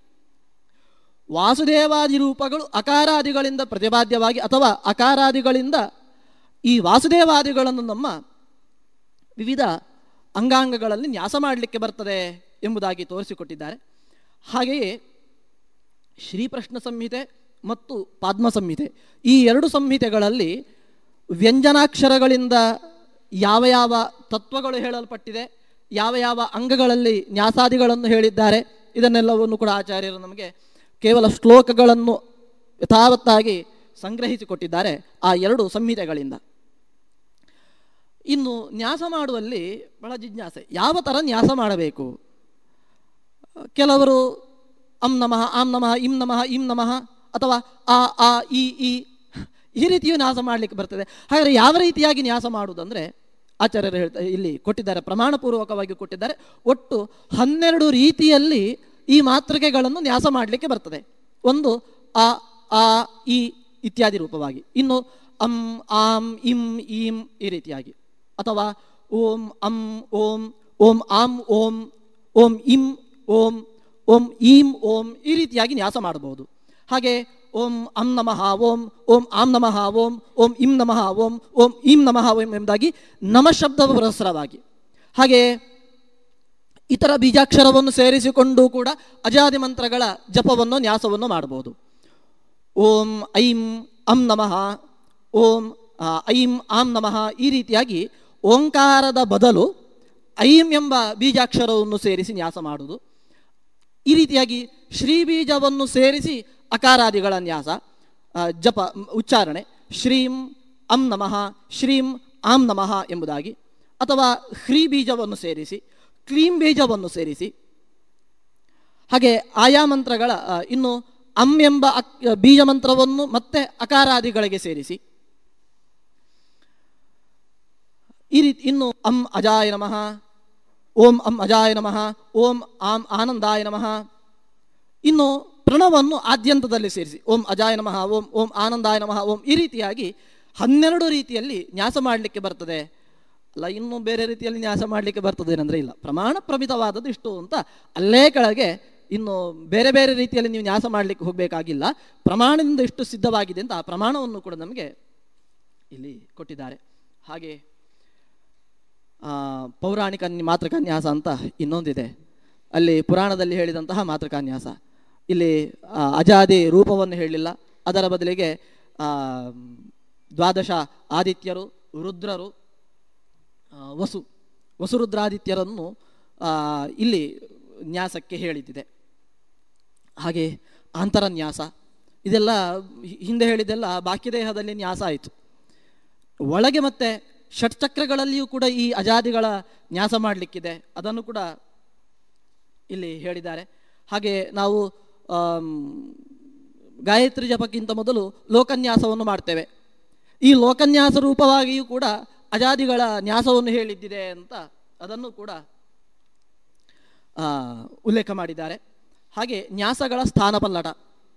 ವಾಸುದೇವಾದಿ ರೂಪಗಳು ಅಕಾರಾದಿಗಳಿಂದ ಪ್ರತಿಪಾದ್ಯವಾಗಿ ಅಥವಾ ಅಕಾರಾದಿಗಳಿಂದ ಈ ವಾಸುದೇವಾದಿಗಳನ್ನು ನಮ್ಮ ವಿವಿಧ ಅಂಗಾಂಗಗಳಲ್ಲಿ ನ್ಯಾಸ ಮಾಡಲಿಕ್ಕೆ ಬರ್ತದೆ ಎಂಬುದಾಗಿ ತೋರಿಸಿಕೊಟ್ಟಿದ್ದಾರೆ ಹಾಗೆಯೇ ಶ್ರೀಪ್ರಶ್ನ ಸಂಹಿತೆ ಮತ್ತು ಪಾದ್ಮ ಸಂಹಿತೆ ಈ ಎರಡು ಸಂಹಿತೆಗಳಲ್ಲಿ ವ್ಯಂಜನಾಕ್ಷರಗಳಿಂದ ಯಾವ ಯಾವ ತತ್ವಗಳು ಹೇಳಲ್ಪಟ್ಟಿದೆ ಯಾವ ಯಾವ ಅಂಗಗಳಲ್ಲಿ ನ್ಯಾಸಾದಿಗಳನ್ನು ಹೇಳಿದ್ದಾರೆ ಇದನ್ನೆಲ್ಲವನ್ನು ಕೂಡ ಆಚಾರ್ಯರು ನಮಗೆ ಕೇವಲ ಶ್ಲೋಕಗಳನ್ನು ಯಥಾವತ್ತಾಗಿ ಸಂಗ್ರಹಿಸಿಕೊಟ್ಟಿದ್ದಾರೆ ಆ ಎರಡು ಸಂಹಿತೆಗಳಿಂದ ಇನ್ನು ನ್ಯಾಸ ಮಾಡುವಲ್ಲಿ ಬಹಳ ಜಿಜ್ಞಾಸೆ ಯಾವ ಥರ ನ್ಯಾಸ ಮಾಡಬೇಕು ಕೆಲವರು ಅಂ ನಮಃ ಆಂ ನಮಃ ಇಂ ನಮಃ ಇಂ ನಮಃ ಅಥವಾ ಆ ಆ ಈ ಈ ಈ ರೀತಿಯೂ ನ್ಯಾಸ ಮಾಡಲಿಕ್ಕೆ ಬರ್ತದೆ ಹಾಗಾದರೆ ಯಾವ ರೀತಿಯಾಗಿ ನ್ಯಾಸ ಮಾಡುವುದಂದರೆ ಆಚಾರ್ಯರು ಹೇಳ್ತಾ ಇಲ್ಲಿ ಕೊಟ್ಟಿದ್ದಾರೆ ಪ್ರಮಾಣಪೂರ್ವಕವಾಗಿ ಕೊಟ್ಟಿದ್ದಾರೆ ಒಟ್ಟು ಹನ್ನೆರಡು ರೀತಿಯಲ್ಲಿ ಈ ಮಾತೃಕೆಗಳನ್ನು ನ್ಯಾಸ ಮಾಡಲಿಕ್ಕೆ ಬರ್ತದೆ ಒಂದು ಆ ಆ ಈ ಇತ್ಯಾದಿ ರೂಪವಾಗಿ ಇನ್ನು ಅಂ ಆಂ ಇಂ ಈಂ ಈ ರೀತಿಯಾಗಿ ಅಥವಾ ಓಂ ಅಂ ಓಂ ಓಂ ಆಂ ಓಂ ಓಂ ಇಂ ಓಂ ಓಂ ಈಂ ಓಂ ಈ ರೀತಿಯಾಗಿ ನ್ಯಾಸ ಮಾಡಬಹುದು ಹಾಗೆ ಓಂ ಅಂ ನಮಃ ಓಂ ಓಂ ಆಂ ನಮಃ ಓಂ ಓಂ ಇಂ ನಮಃ ಓಂ ಓಂ ಇಂ ನಮಃ ಓಂ ಎಂಬುದಾಗಿ ನಮ ಶಬ್ದ ಪುರಸ್ಸರವಾಗಿ ಹಾಗೆ ಇತರ ಬೀಜಾಕ್ಷರವನ್ನು ಸೇರಿಸಿಕೊಂಡು ಕೂಡ ಅಜಾದಿ ಮಂತ್ರಗಳ ಜಪವನ್ನು ನ್ಯಾಸವನ್ನು ಮಾಡಬಹುದು ಓಂ ಐಂ ಅಂ ನಮಃ ಓಂ ಆ, ಐಂ ಆಂ ನಮಃ ಈ ರೀತಿಯಾಗಿ ಓಂಕಾರದ ಬದಲು ಐಂ ಎಂಬ ಬೀಜಾಕ್ಷರವನ್ನು ಸೇರಿಸಿ ನ್ಯಾಸ ಮಾಡುವುದು ಈ ರೀತಿಯಾಗಿ ಶ್ರೀ ಬೀಜವನ್ನು ಸೇರಿಸಿ ಅಕಾರಾದಿಗಳ ನ್ಯಾಸ ಆ, ಜಪ ಮ್, ಉಚ್ಚಾರಣೆ ಶ್ರೀಂ ಅಂ ನಮಃ ಶ್ರೀಂ ಆಂ ನಮಃ ಎಂಬುದಾಗಿ ಅಥವಾ ಹ್ರೀ ಬೀಜವನ್ನು ಸೇರಿಸಿ ಕ್ಲೀಂ ಬೀಜವನ್ನು ಸೇರಿಸಿ ಹಾಗೆ ಆಯಾ ಮಂತ್ರಗಳ ಆ, ಇನ್ನು ಅಂ ಎಂಬ ಅಕ್ ಬೀಜ ಮಂತ್ರವನ್ನು ಮತ್ತೆ ಅಕಾರಾದಿಗಳಿಗೆ ಸೇರಿಸಿ ಈ ರೀತಿ ಇನ್ನು ಅಂ ಅಜಾಯ ನಮಃ ಓಂ ಅಂ ಅಜಾಯ ನಮಃ ಓಂ ಆಂ ಆನಂದಾಯ ನಮಃ ಇನ್ನು ಪ್ರಣವನ್ನು ಆದ್ಯಂತದಲ್ಲಿ ಸೇರಿಸಿ ಓಂ ಅಜಾಯ ನಮಃ ಓಂ ಓಂ ಆನಂದಾಯ ನಮಃ ಓಂ ಈ ರೀತಿಯಾಗಿ ಹನ್ನೆರಡು ರೀತಿಯಲ್ಲಿ ನ್ಯಾಸ ಮಾಡಲಿಕ್ಕೆ ಬರ್ತದೆ ಅಲ್ಲ ಇನ್ನು ಬೇರೆ ರೀತಿಯಲ್ಲಿ ನ್ಯಾಸ ಮಾಡಲಿಕ್ಕೆ ಬರ್ತದೆ ಏನಂದ್ರೆ ಇಲ್ಲ ಪ್ರಮಾಣ ಪ್ರಮಿತವಾದದ್ದು ಇಷ್ಟು ಅಂತ ಅಲ್ಲೇ ಕೆಳಗೆ ಇನ್ನು ಬೇರೆ ಬೇರೆ ರೀತಿಯಲ್ಲಿ ನೀವು ನ್ಯಾಸ ಮಾಡಲಿಕ್ಕೆ ಹೋಗಬೇಕಾಗಿಲ್ಲ ಪ್ರಮಾಣದಿಂದ ಇಷ್ಟು ಸಿದ್ಧವಾಗಿದೆ ಅಂತ ಆ ಪ್ರಮಾಣವನ್ನು ಕೂಡ ನಮಗೆ ಇಲ್ಲಿ ಕೊಟ್ಟಿದ್ದಾರೆ ಹಾಗೆ ಆ, ಪೌರಾಣಿಕ ನ್ಯ- ಮಾತೃಕಾನ್ಯಾಸ ಅಂತ ಇನ್ನೊಂದಿದೆ ಅಲ್ಲಿ ಪುರಾಣದಲ್ಲಿ ಹೇಳಿದಂತಹ ಮಾತೃಕಾನ್ಯಾಸ ಇಲ್ಲಿ ಆ, ಅಜಾದಿ ರೂಪವನ್ನು ಹೇಳಲಿಲ್ಲ ಅದರ ಬದಲಿಗೆ ಆ, ದ್ವಾದಶ ಆದಿತ್ಯರು ರುದ್ರರು ಆ, ವಸು ವಸುರುದ್ರಾದಿತ್ಯರನ್ನು ಆ, ಇಲ್ಲಿ ನ್ಯಾಸಕ್ಕೆ ಹೇಳಿದ್ದಿದೆ ಹಾಗೆ ಅಂತರನ್ಯಾಸ ಇದೆಲ್ಲ ಹಿ- ಹಿಂದೆ ಹೇಳಿದ್ದೆಲ್ಲ ಬಾಕಿ ದೇಹದಲ್ಲಿ ನ್ಯಾಸ ಆಯಿತು ಒಳಗೆ ಮತ್ತೆ ಷಟ್ಚಕ್ರಗಳಲ್ಲಿಯೂ ಕೂಡ ಈ ಅಜಾದಿಗಳ ನ್ಯಾಸ ಮಾಡಲಿಕ್ಕಿದೆ ಅದನ್ನು ಕೂಡ ಇಲ್ಲಿ ಹೇಳಿದ್ದಾರೆ ಹಾಗೆ ನಾವು ಆಮ್, ಗಾಯತ್ರಿ ಜಪಕ್ಕಿಂತ ಮೊದಲು ಲೋಕನ್ಯಾಸವನ್ನು ಮಾಡ್ತೇವೆ ಈ ಲೋಕನ್ಯಾಸ ರೂಪವಾಗಿಯೂ ಕೂಡ ಅಜಾದಿಗಳ ನ್ಯಾಸವನ್ನು ಹೇಳಿದ್ದಿದೆ ಅಂತ ಅದನ್ನು ಕೂಡ ಆ, ಉಲ್ಲೇಖ ಮಾಡಿದ್ದಾರೆ ಹಾಗೆ ನ್ಯಾಸಗಳ ಸ್ಥಾನ ಪಲ್ಲಟ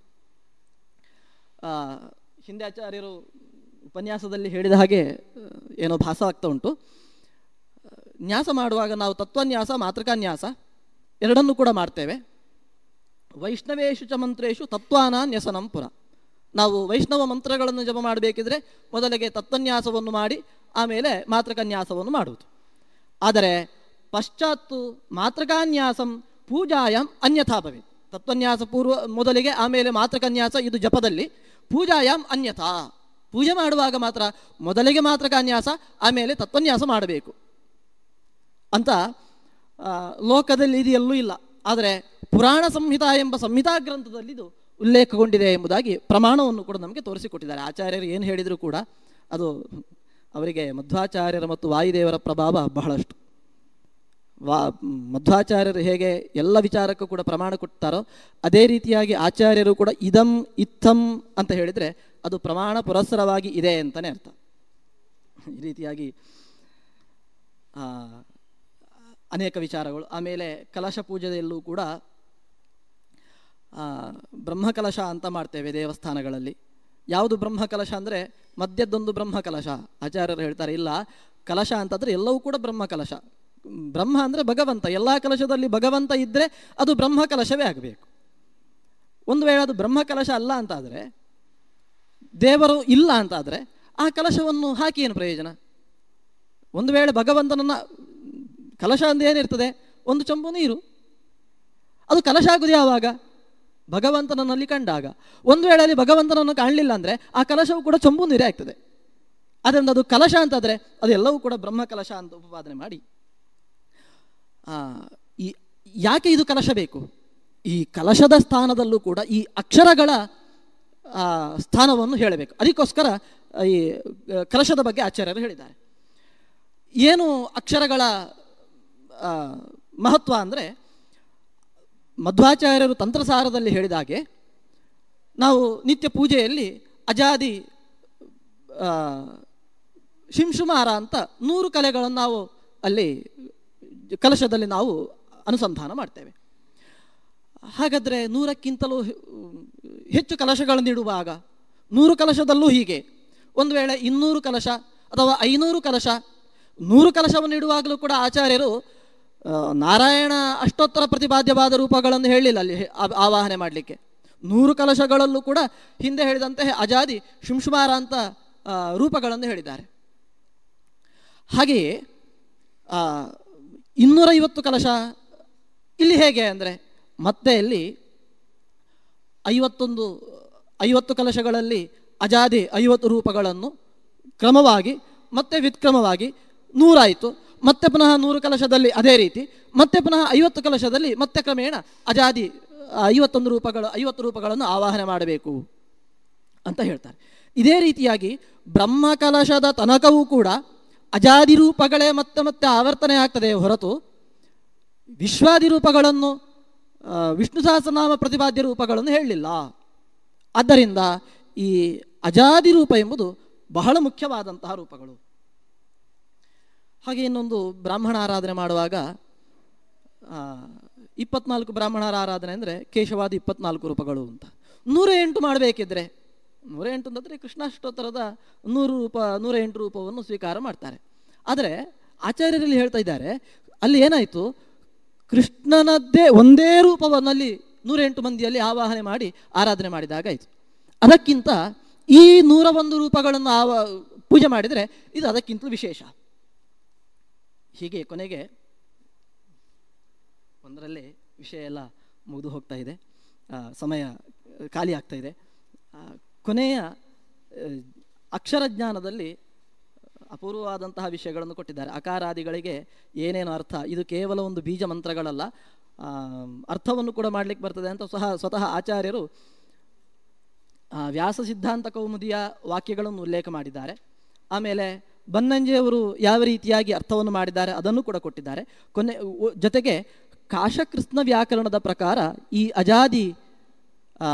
ಆ, ಹಿಂದೆ ಆಚಾರ್ಯರು ಉಪನ್ಯಾಸದಲ್ಲಿ ಹೇಳಿದ ಹಾಗೆ ಆ, ಏನೋ ಭಾಸ ಆಗ್ತಾ ಉಂಟು ಆ, ನ್ಯಾಸ ಮಾಡುವಾಗ ನಾವು ತತ್ವನ್ಯಾಸ ಮಾತೃಕಾನ್ಯಾಸ ಎರಡನ್ನೂ ಕೂಡ ಮಾಡ್ತೇವೆ ವೈಷ್ಣವೇಶು ಚ ಮಂತ್ರೇಶು ತತ್ವಾನ ನ್ಯಸನಂ ಪುರ ನಾವು ವೈಷ್ಣವ ಮಂತ್ರಗಳನ್ನು ಜಪ ಮಾಡಬೇಕಿದ್ರೆ ಮೊದಲಿಗೆ ತತ್ವನ್ಯಾಸವನ್ನು ಮಾಡಿ ಆಮೇಲೆ ಮಾತೃಕನ್ಯಾಸವನ್ನು ಮಾಡುವುದು ಆದರೆ ಪಶ್ಚಾತ್ತು ಮಾತೃಕಾನ್ಯಾಸಂ ಪೂಜಾಯಂ ಅನ್ಯಥಾ ಭವೇತ್ ತತ್ವನ್ಯಾಸ ಪೂರ್ವ ಮೊದಲಿಗೆ ಆಮೇಲೆ ಮಾತೃಕನ್ಯಾಸ ಇದು ಜಪದಲ್ಲಿ ಪೂಜಾಯಾಮ್ ಅನ್ಯಥಾ ಪೂಜೆ ಮಾಡುವಾಗ ಮಾತ್ರ ಮೊದಲಿಗೆ ಮಾತೃಕಾನ್ಯಾಸ ಆಮೇಲೆ ತತ್ವನ್ಯಾಸ ಮಾಡಬೇಕು ಅಂತ ಆ, ಲೋಕದಲ್ಲಿ ಇದು ಎಲ್ಲೂ ಇಲ್ಲ ಆದರೆ ಪುರಾಣ ಸಂಹಿತಾ ಎಂಬ ಸಂಹಿತಾ ಗ್ರಂಥದಲ್ಲಿ ಇದು ಉಲ್ಲೇಖಗೊಂಡಿದೆ ಎಂಬುದಾಗಿ ಪ್ರಮಾಣವನ್ನು ಕೂಡ ನಮಗೆ ತೋರಿಸಿಕೊಟ್ಟಿದ್ದಾರೆ ಆಚಾರ್ಯರು ಏನು ಹೇಳಿದರೂ ಕೂಡ ಅದು ಅವರಿಗೆ ಮಧ್ವಾಚಾರ್ಯರ ಮತ್ತು ವಾಯುದೇವರ ಪ್ರಭಾವ ಬಹಳಷ್ಟು ವಾ ಮಧ್ವಾಚಾರ್ಯರು ಹೇಗೆ ಎಲ್ಲ ವಿಚಾರಕ್ಕೂ ಕೂಡ ಪ್ರಮಾಣ ಕೊಡ್ತಾರೋ ಅದೇ ರೀತಿಯಾಗಿ ಆಚಾರ್ಯರು ಕೂಡ ಇದಂ ಇತ್ತಂ ಅಂತ ಹೇಳಿದರೆ ಅದು ಪ್ರಮಾಣ ಪುರಸ್ಸರವಾಗಿ ಇದೆ ಅಂತಲೇ ಅರ್ಥ ಈ ರೀತಿಯಾಗಿ ಆ, ಅನೇಕ ವಿಚಾರಗಳು ಆಮೇಲೆ ಕಲಶ ಪೂಜೆಯಲ್ಲೂ ಕೂಡ ಆ, ಬ್ರಹ್ಮಕಲಶ ಅಂತ ಮಾಡ್ತೇವೆ ದೇವಸ್ಥಾನಗಳಲ್ಲಿ ಯಾವುದು ಬ್ರಹ್ಮಕಲಶ ಅಂದರೆ ಮಧ್ಯದ್ದೊಂದು ಬ್ರಹ್ಮಕಲಶ ಆಚಾರ್ಯರು ಹೇಳ್ತಾರೆ ಇಲ್ಲ ಕಲಶ ಅಂತಂದರೆ ಎಲ್ಲವೂ ಕೂಡ ಬ್ರಹ್ಮಕಲಶ ಬ್ರಹ್ಮ ಅಂದರೆ ಭಗವಂತ ಎಲ್ಲ ಕಲಶದಲ್ಲಿ ಭಗವಂತ ಇದ್ದರೆ ಅದು ಬ್ರಹ್ಮಕಲಶವೇ ಆಗಬೇಕು ಒಂದು ವೇಳೆ ಅದು ಬ್ರಹ್ಮಕಲಶ ಅಲ್ಲ ಅಂತಾದರೆ ದೇವರು ಇಲ್ಲ ಅಂತಾದರೆ ಆ ಕಲಶವನ್ನು ಹಾಕಿ ಏನು ಪ್ರಯೋಜನ ಒಂದು ವೇಳೆ ಭಗವಂತನನ್ನ ಕಲಶ ಅಂತ ಏನಿರ್ತದೆ ಒಂದು ಚಂಬು ನೀರು ಅದು ಕಲಶ ಆಗುದು ಯಾವಾಗ ಭಗವಂತನನ್ನಲ್ಲಿ ಕಂಡಾಗ ಒಂದು ವೇಳೆ ಅಲ್ಲಿ ಭಗವಂತನನ್ನು ಕಾಣಲಿಲ್ಲ ಅಂದರೆ ಆ ಕಲಶವು ಕೂಡ ಚಂಬು ನೀರೇ ಆಗ್ತದೆ ಅದರಿಂದ ಅದು ಕಲಶ ಅಂತಾದರೆ ಅದೆಲ್ಲವೂ ಕೂಡ ಬ್ರಹ್ಮ ಕಲಶ ಅಂತ ಉಪಪಾದನೆ ಮಾಡಿ ಆ, ಈ ಯಾಕೆ ಇದು ಕಲಶ ಬೇಕು ಈ ಕಲಶದ ಸ್ಥಾನದಲ್ಲೂ ಕೂಡ ಈ ಅಕ್ಷರಗಳ ಆ, ಸ್ಥಾನವನ್ನು ಹೇಳಬೇಕು ಅದಕ್ಕೋಸ್ಕರ ಈ ಆ, ಕಲಶದ ಬಗ್ಗೆ ಆಚಾರ್ಯರು ಹೇಳಿದ್ದಾರೆ ಏನು ಅಕ್ಷರಗಳ ಆ, ಮಹತ್ವ ಅಂದರೆ ಮಧ್ವಾಚಾರ್ಯರು ತಂತ್ರಸಾರದಲ್ಲಿ ಹೇಳಿದ ಹಾಗೆ ನಾವು ನಿತ್ಯ ಪೂಜೆಯಲ್ಲಿ ಅಜಾದಿ ಆ, ಶಿಂಶುಮಾರ ಅಂತ ನೂರು ಕಲೆಗಳನ್ನು ನಾವು ಅಲ್ಲಿ ಕಲಶದಲ್ಲಿ ನಾವು ಅನುಸಂಧಾನ ಮಾಡ್ತೇವೆ ಹಾಗಾದರೆ ನೂರಕ್ಕಿಂತಲೂ ಹೆ- ಹೆಚ್ಚು ಕಲಶಗಳನ್ನು ಇಡುವಾಗ ನೂರು ಕಲಶದಲ್ಲೂ ಹೀಗೆ ಒಂದು ವೇಳೆ ಇನ್ನೂರು ಕಲಶ ಅಥವಾ ಐನೂರು ಕಲಶ ನೂರು ಕಲಶವನ್ನು ಇಡುವಾಗಲೂ ಕೂಡ ಆಚಾರ್ಯರು ಆ, ನಾರಾಯಣ ಅಷ್ಟೋತ್ತರ ಪ್ರತಿಪಾದ್ಯವಾದ ರೂಪಗಳನ್ನು ಹೇಳಿಲ್ಲ ಅಲ್ಲಿ ಹೆ- ಆ- ಆವಾಹನೆ ಮಾಡಲಿಕ್ಕೆ ನೂರು ಕಲಶಗಳಲ್ಲೂ ಕೂಡ ಹಿಂದೆ ಹೇಳಿದಂತೆ ಅಜಾದಿ ಶುಂಶುಮಾರ ಅಂತ ಆ, ರೂಪಗಳನ್ನು ಹೇಳಿದ್ದಾರೆ ಹಾಗೆಯೇ ಆ, ಇನ್ನೂರೈವತ್ತು ಕಲಶ ಇಲ್ಲಿ ಹೇಗೆ ಅಂದರೆ ಮತ್ತೆ ಇಲ್ಲಿ ಐವತ್ತೊಂದು ಐವತ್ತು ಕಲಶಗಳಲ್ಲಿ ಅಜಾದಿ ಐವತ್ತು ರೂಪಗಳನ್ನು ಕ್ರಮವಾಗಿ ಮತ್ತೆ ವ್ಯುತ್ಕ್ರಮವಾಗಿ ನೂರಾಯಿತು ಮತ್ತೆ ಪುನಃ ನೂರು ಕಲಶದಲ್ಲಿ ಅದೇ ರೀತಿ ಮತ್ತೆ ಪುನಃ ಐವತ್ತು ಕಲಶದಲ್ಲಿ ಮತ್ತೆ ಕ್ರಮೇಣ ಅಜಾದಿ ಆ, ಐವತ್ತೊಂದು ರೂಪಗಳು ಐವತ್ತು ರೂಪಗಳನ್ನು ಆವಾಹನೆ ಮಾಡಬೇಕು ಅಂತ ಹೇಳ್ತಾರೆ ಇದೇ ರೀತಿಯಾಗಿ ಬ್ರಹ್ಮ ಕಲಶದ ತನಕವೂ ಕೂಡ ಅಜಾದಿ ರೂಪಗಳೇ ಮತ್ತೆ ಮತ್ತೆ ಆವರ್ತನೆ ಆಗ್ತದೆ ಹೊರತು ವಿಶ್ವಾದಿ ರೂಪಗಳನ್ನು ಆ, ವಿಷ್ಣು ಸಹಸ್ರನಾಮ ಪ್ರತಿಪಾದ್ಯ ರೂಪಗಳನ್ನು ಹೇಳಲಿಲ್ಲ ಆದ್ದರಿಂದ ಈ ಅಜಾದಿ ರೂಪ ಎಂಬುದು ಬಹಳ ಮುಖ್ಯವಾದಂತಹ ರೂಪಗಳು ಹಾಗೆ ಇನ್ನೊಂದು ಬ್ರಾಹ್ಮಣ ಆರಾಧನೆ ಮಾಡುವಾಗ ಆ, ಇಪ್ಪತ್ನಾಲ್ಕು ಬ್ರಾಹ್ಮಣರ ಆರಾಧನೆ ಅಂದರೆ ಕೇಶವಾದ ಇಪ್ಪತ್ನಾಲ್ಕು ರೂಪಗಳು ಅಂತ ನೂರ ಎಂಟು ಮಾಡಬೇಕಿದ್ರೆ ನೂರ ಎಂಟು ಅಂತಂದರೆ ಕೃಷ್ಣಾಷ್ಟೋತ್ತರದ ನೂರು ರೂಪ ನೂರ ಎಂಟು ರೂಪವನ್ನು ಸ್ವೀಕಾರ ಮಾಡ್ತಾರೆ ಆದರೆ ಆಚಾರ್ಯರಲ್ಲಿ ಹೇಳ್ತಾ ಇದ್ದಾರೆ ಅಲ್ಲಿ ಏನಾಯಿತು ಕೃಷ್ಣನದ್ದೇ ಒಂದೇ ರೂಪವನ್ನು ಅಲ್ಲಿ ನೂರ ಎಂಟು ಮಂದಿಯಲ್ಲಿ ಆವಾಹನೆ ಮಾಡಿ ಆರಾಧನೆ ಮಾಡಿದಾಗ ಆಯಿತು ಅದಕ್ಕಿಂತ ಈ ನೂರ ಒಂದು ರೂಪಗಳನ್ನು ಆವ ಪೂಜೆ ಮಾಡಿದರೆ ಇದು ಅದಕ್ಕಿಂತಲೂ ವಿಶೇಷ ಹೀಗೆ ಕೊನೆಗೆ ಒಂದರಲ್ಲೇ ವಿಷಯ ಎಲ್ಲ ಮುಗಿದು ಹೋಗ್ತಾ ಇದೆ ಆ, ಸಮಯ ಖಾಲಿ ಆಗ್ತಾ ಇದೆ ಆ, ಕೊನೆಯ ಆ, ಅಕ್ಷರ ಜ್ಞಾನದಲ್ಲಿ ಅಪೂರ್ವವಾದಂತಹ ವಿಷಯಗಳನ್ನು ಕೊಟ್ಟಿದ್ದಾರೆ ಅಕಾರಾದಿಗಳಿಗೆ ಏನೇನು ಅರ್ಥ ಇದು ಕೇವಲ ಒಂದು ಬೀಜ ಮಂತ್ರಗಳಲ್ಲ ಆ, ಅರ್ಥವನ್ನು ಕೂಡ ಮಾಡಲಿಕ್ಕೆ ಬರ್ತದೆ ಅಂತ ಸಹ ಸ್ವತಃ ಆಚಾರ್ಯರು ಆ, ವ್ಯಾಸ ಸಿದ್ಧಾಂತ ಕೌಮುದಿಯ ವಾಕ್ಯಗಳನ್ನು ಉಲ್ಲೇಖ ಮಾಡಿದ್ದಾರೆ ಆಮೇಲೆ ಬನ್ನಂಜೆಯವರು ಯಾವ ರೀತಿಯಾಗಿ ಅರ್ಥವನ್ನು ಮಾಡಿದ್ದಾರೆ ಅದನ್ನು ಕೂಡ ಕೊಟ್ಟಿದ್ದಾರೆ ಕೊನೆ ಉ- ಜೊತೆಗೆ ಕಾಶಕೃಷ್ಣ ವ್ಯಾಕರಣದ ಪ್ರಕಾರ ಈ ಅಜಾದಿ ಆ,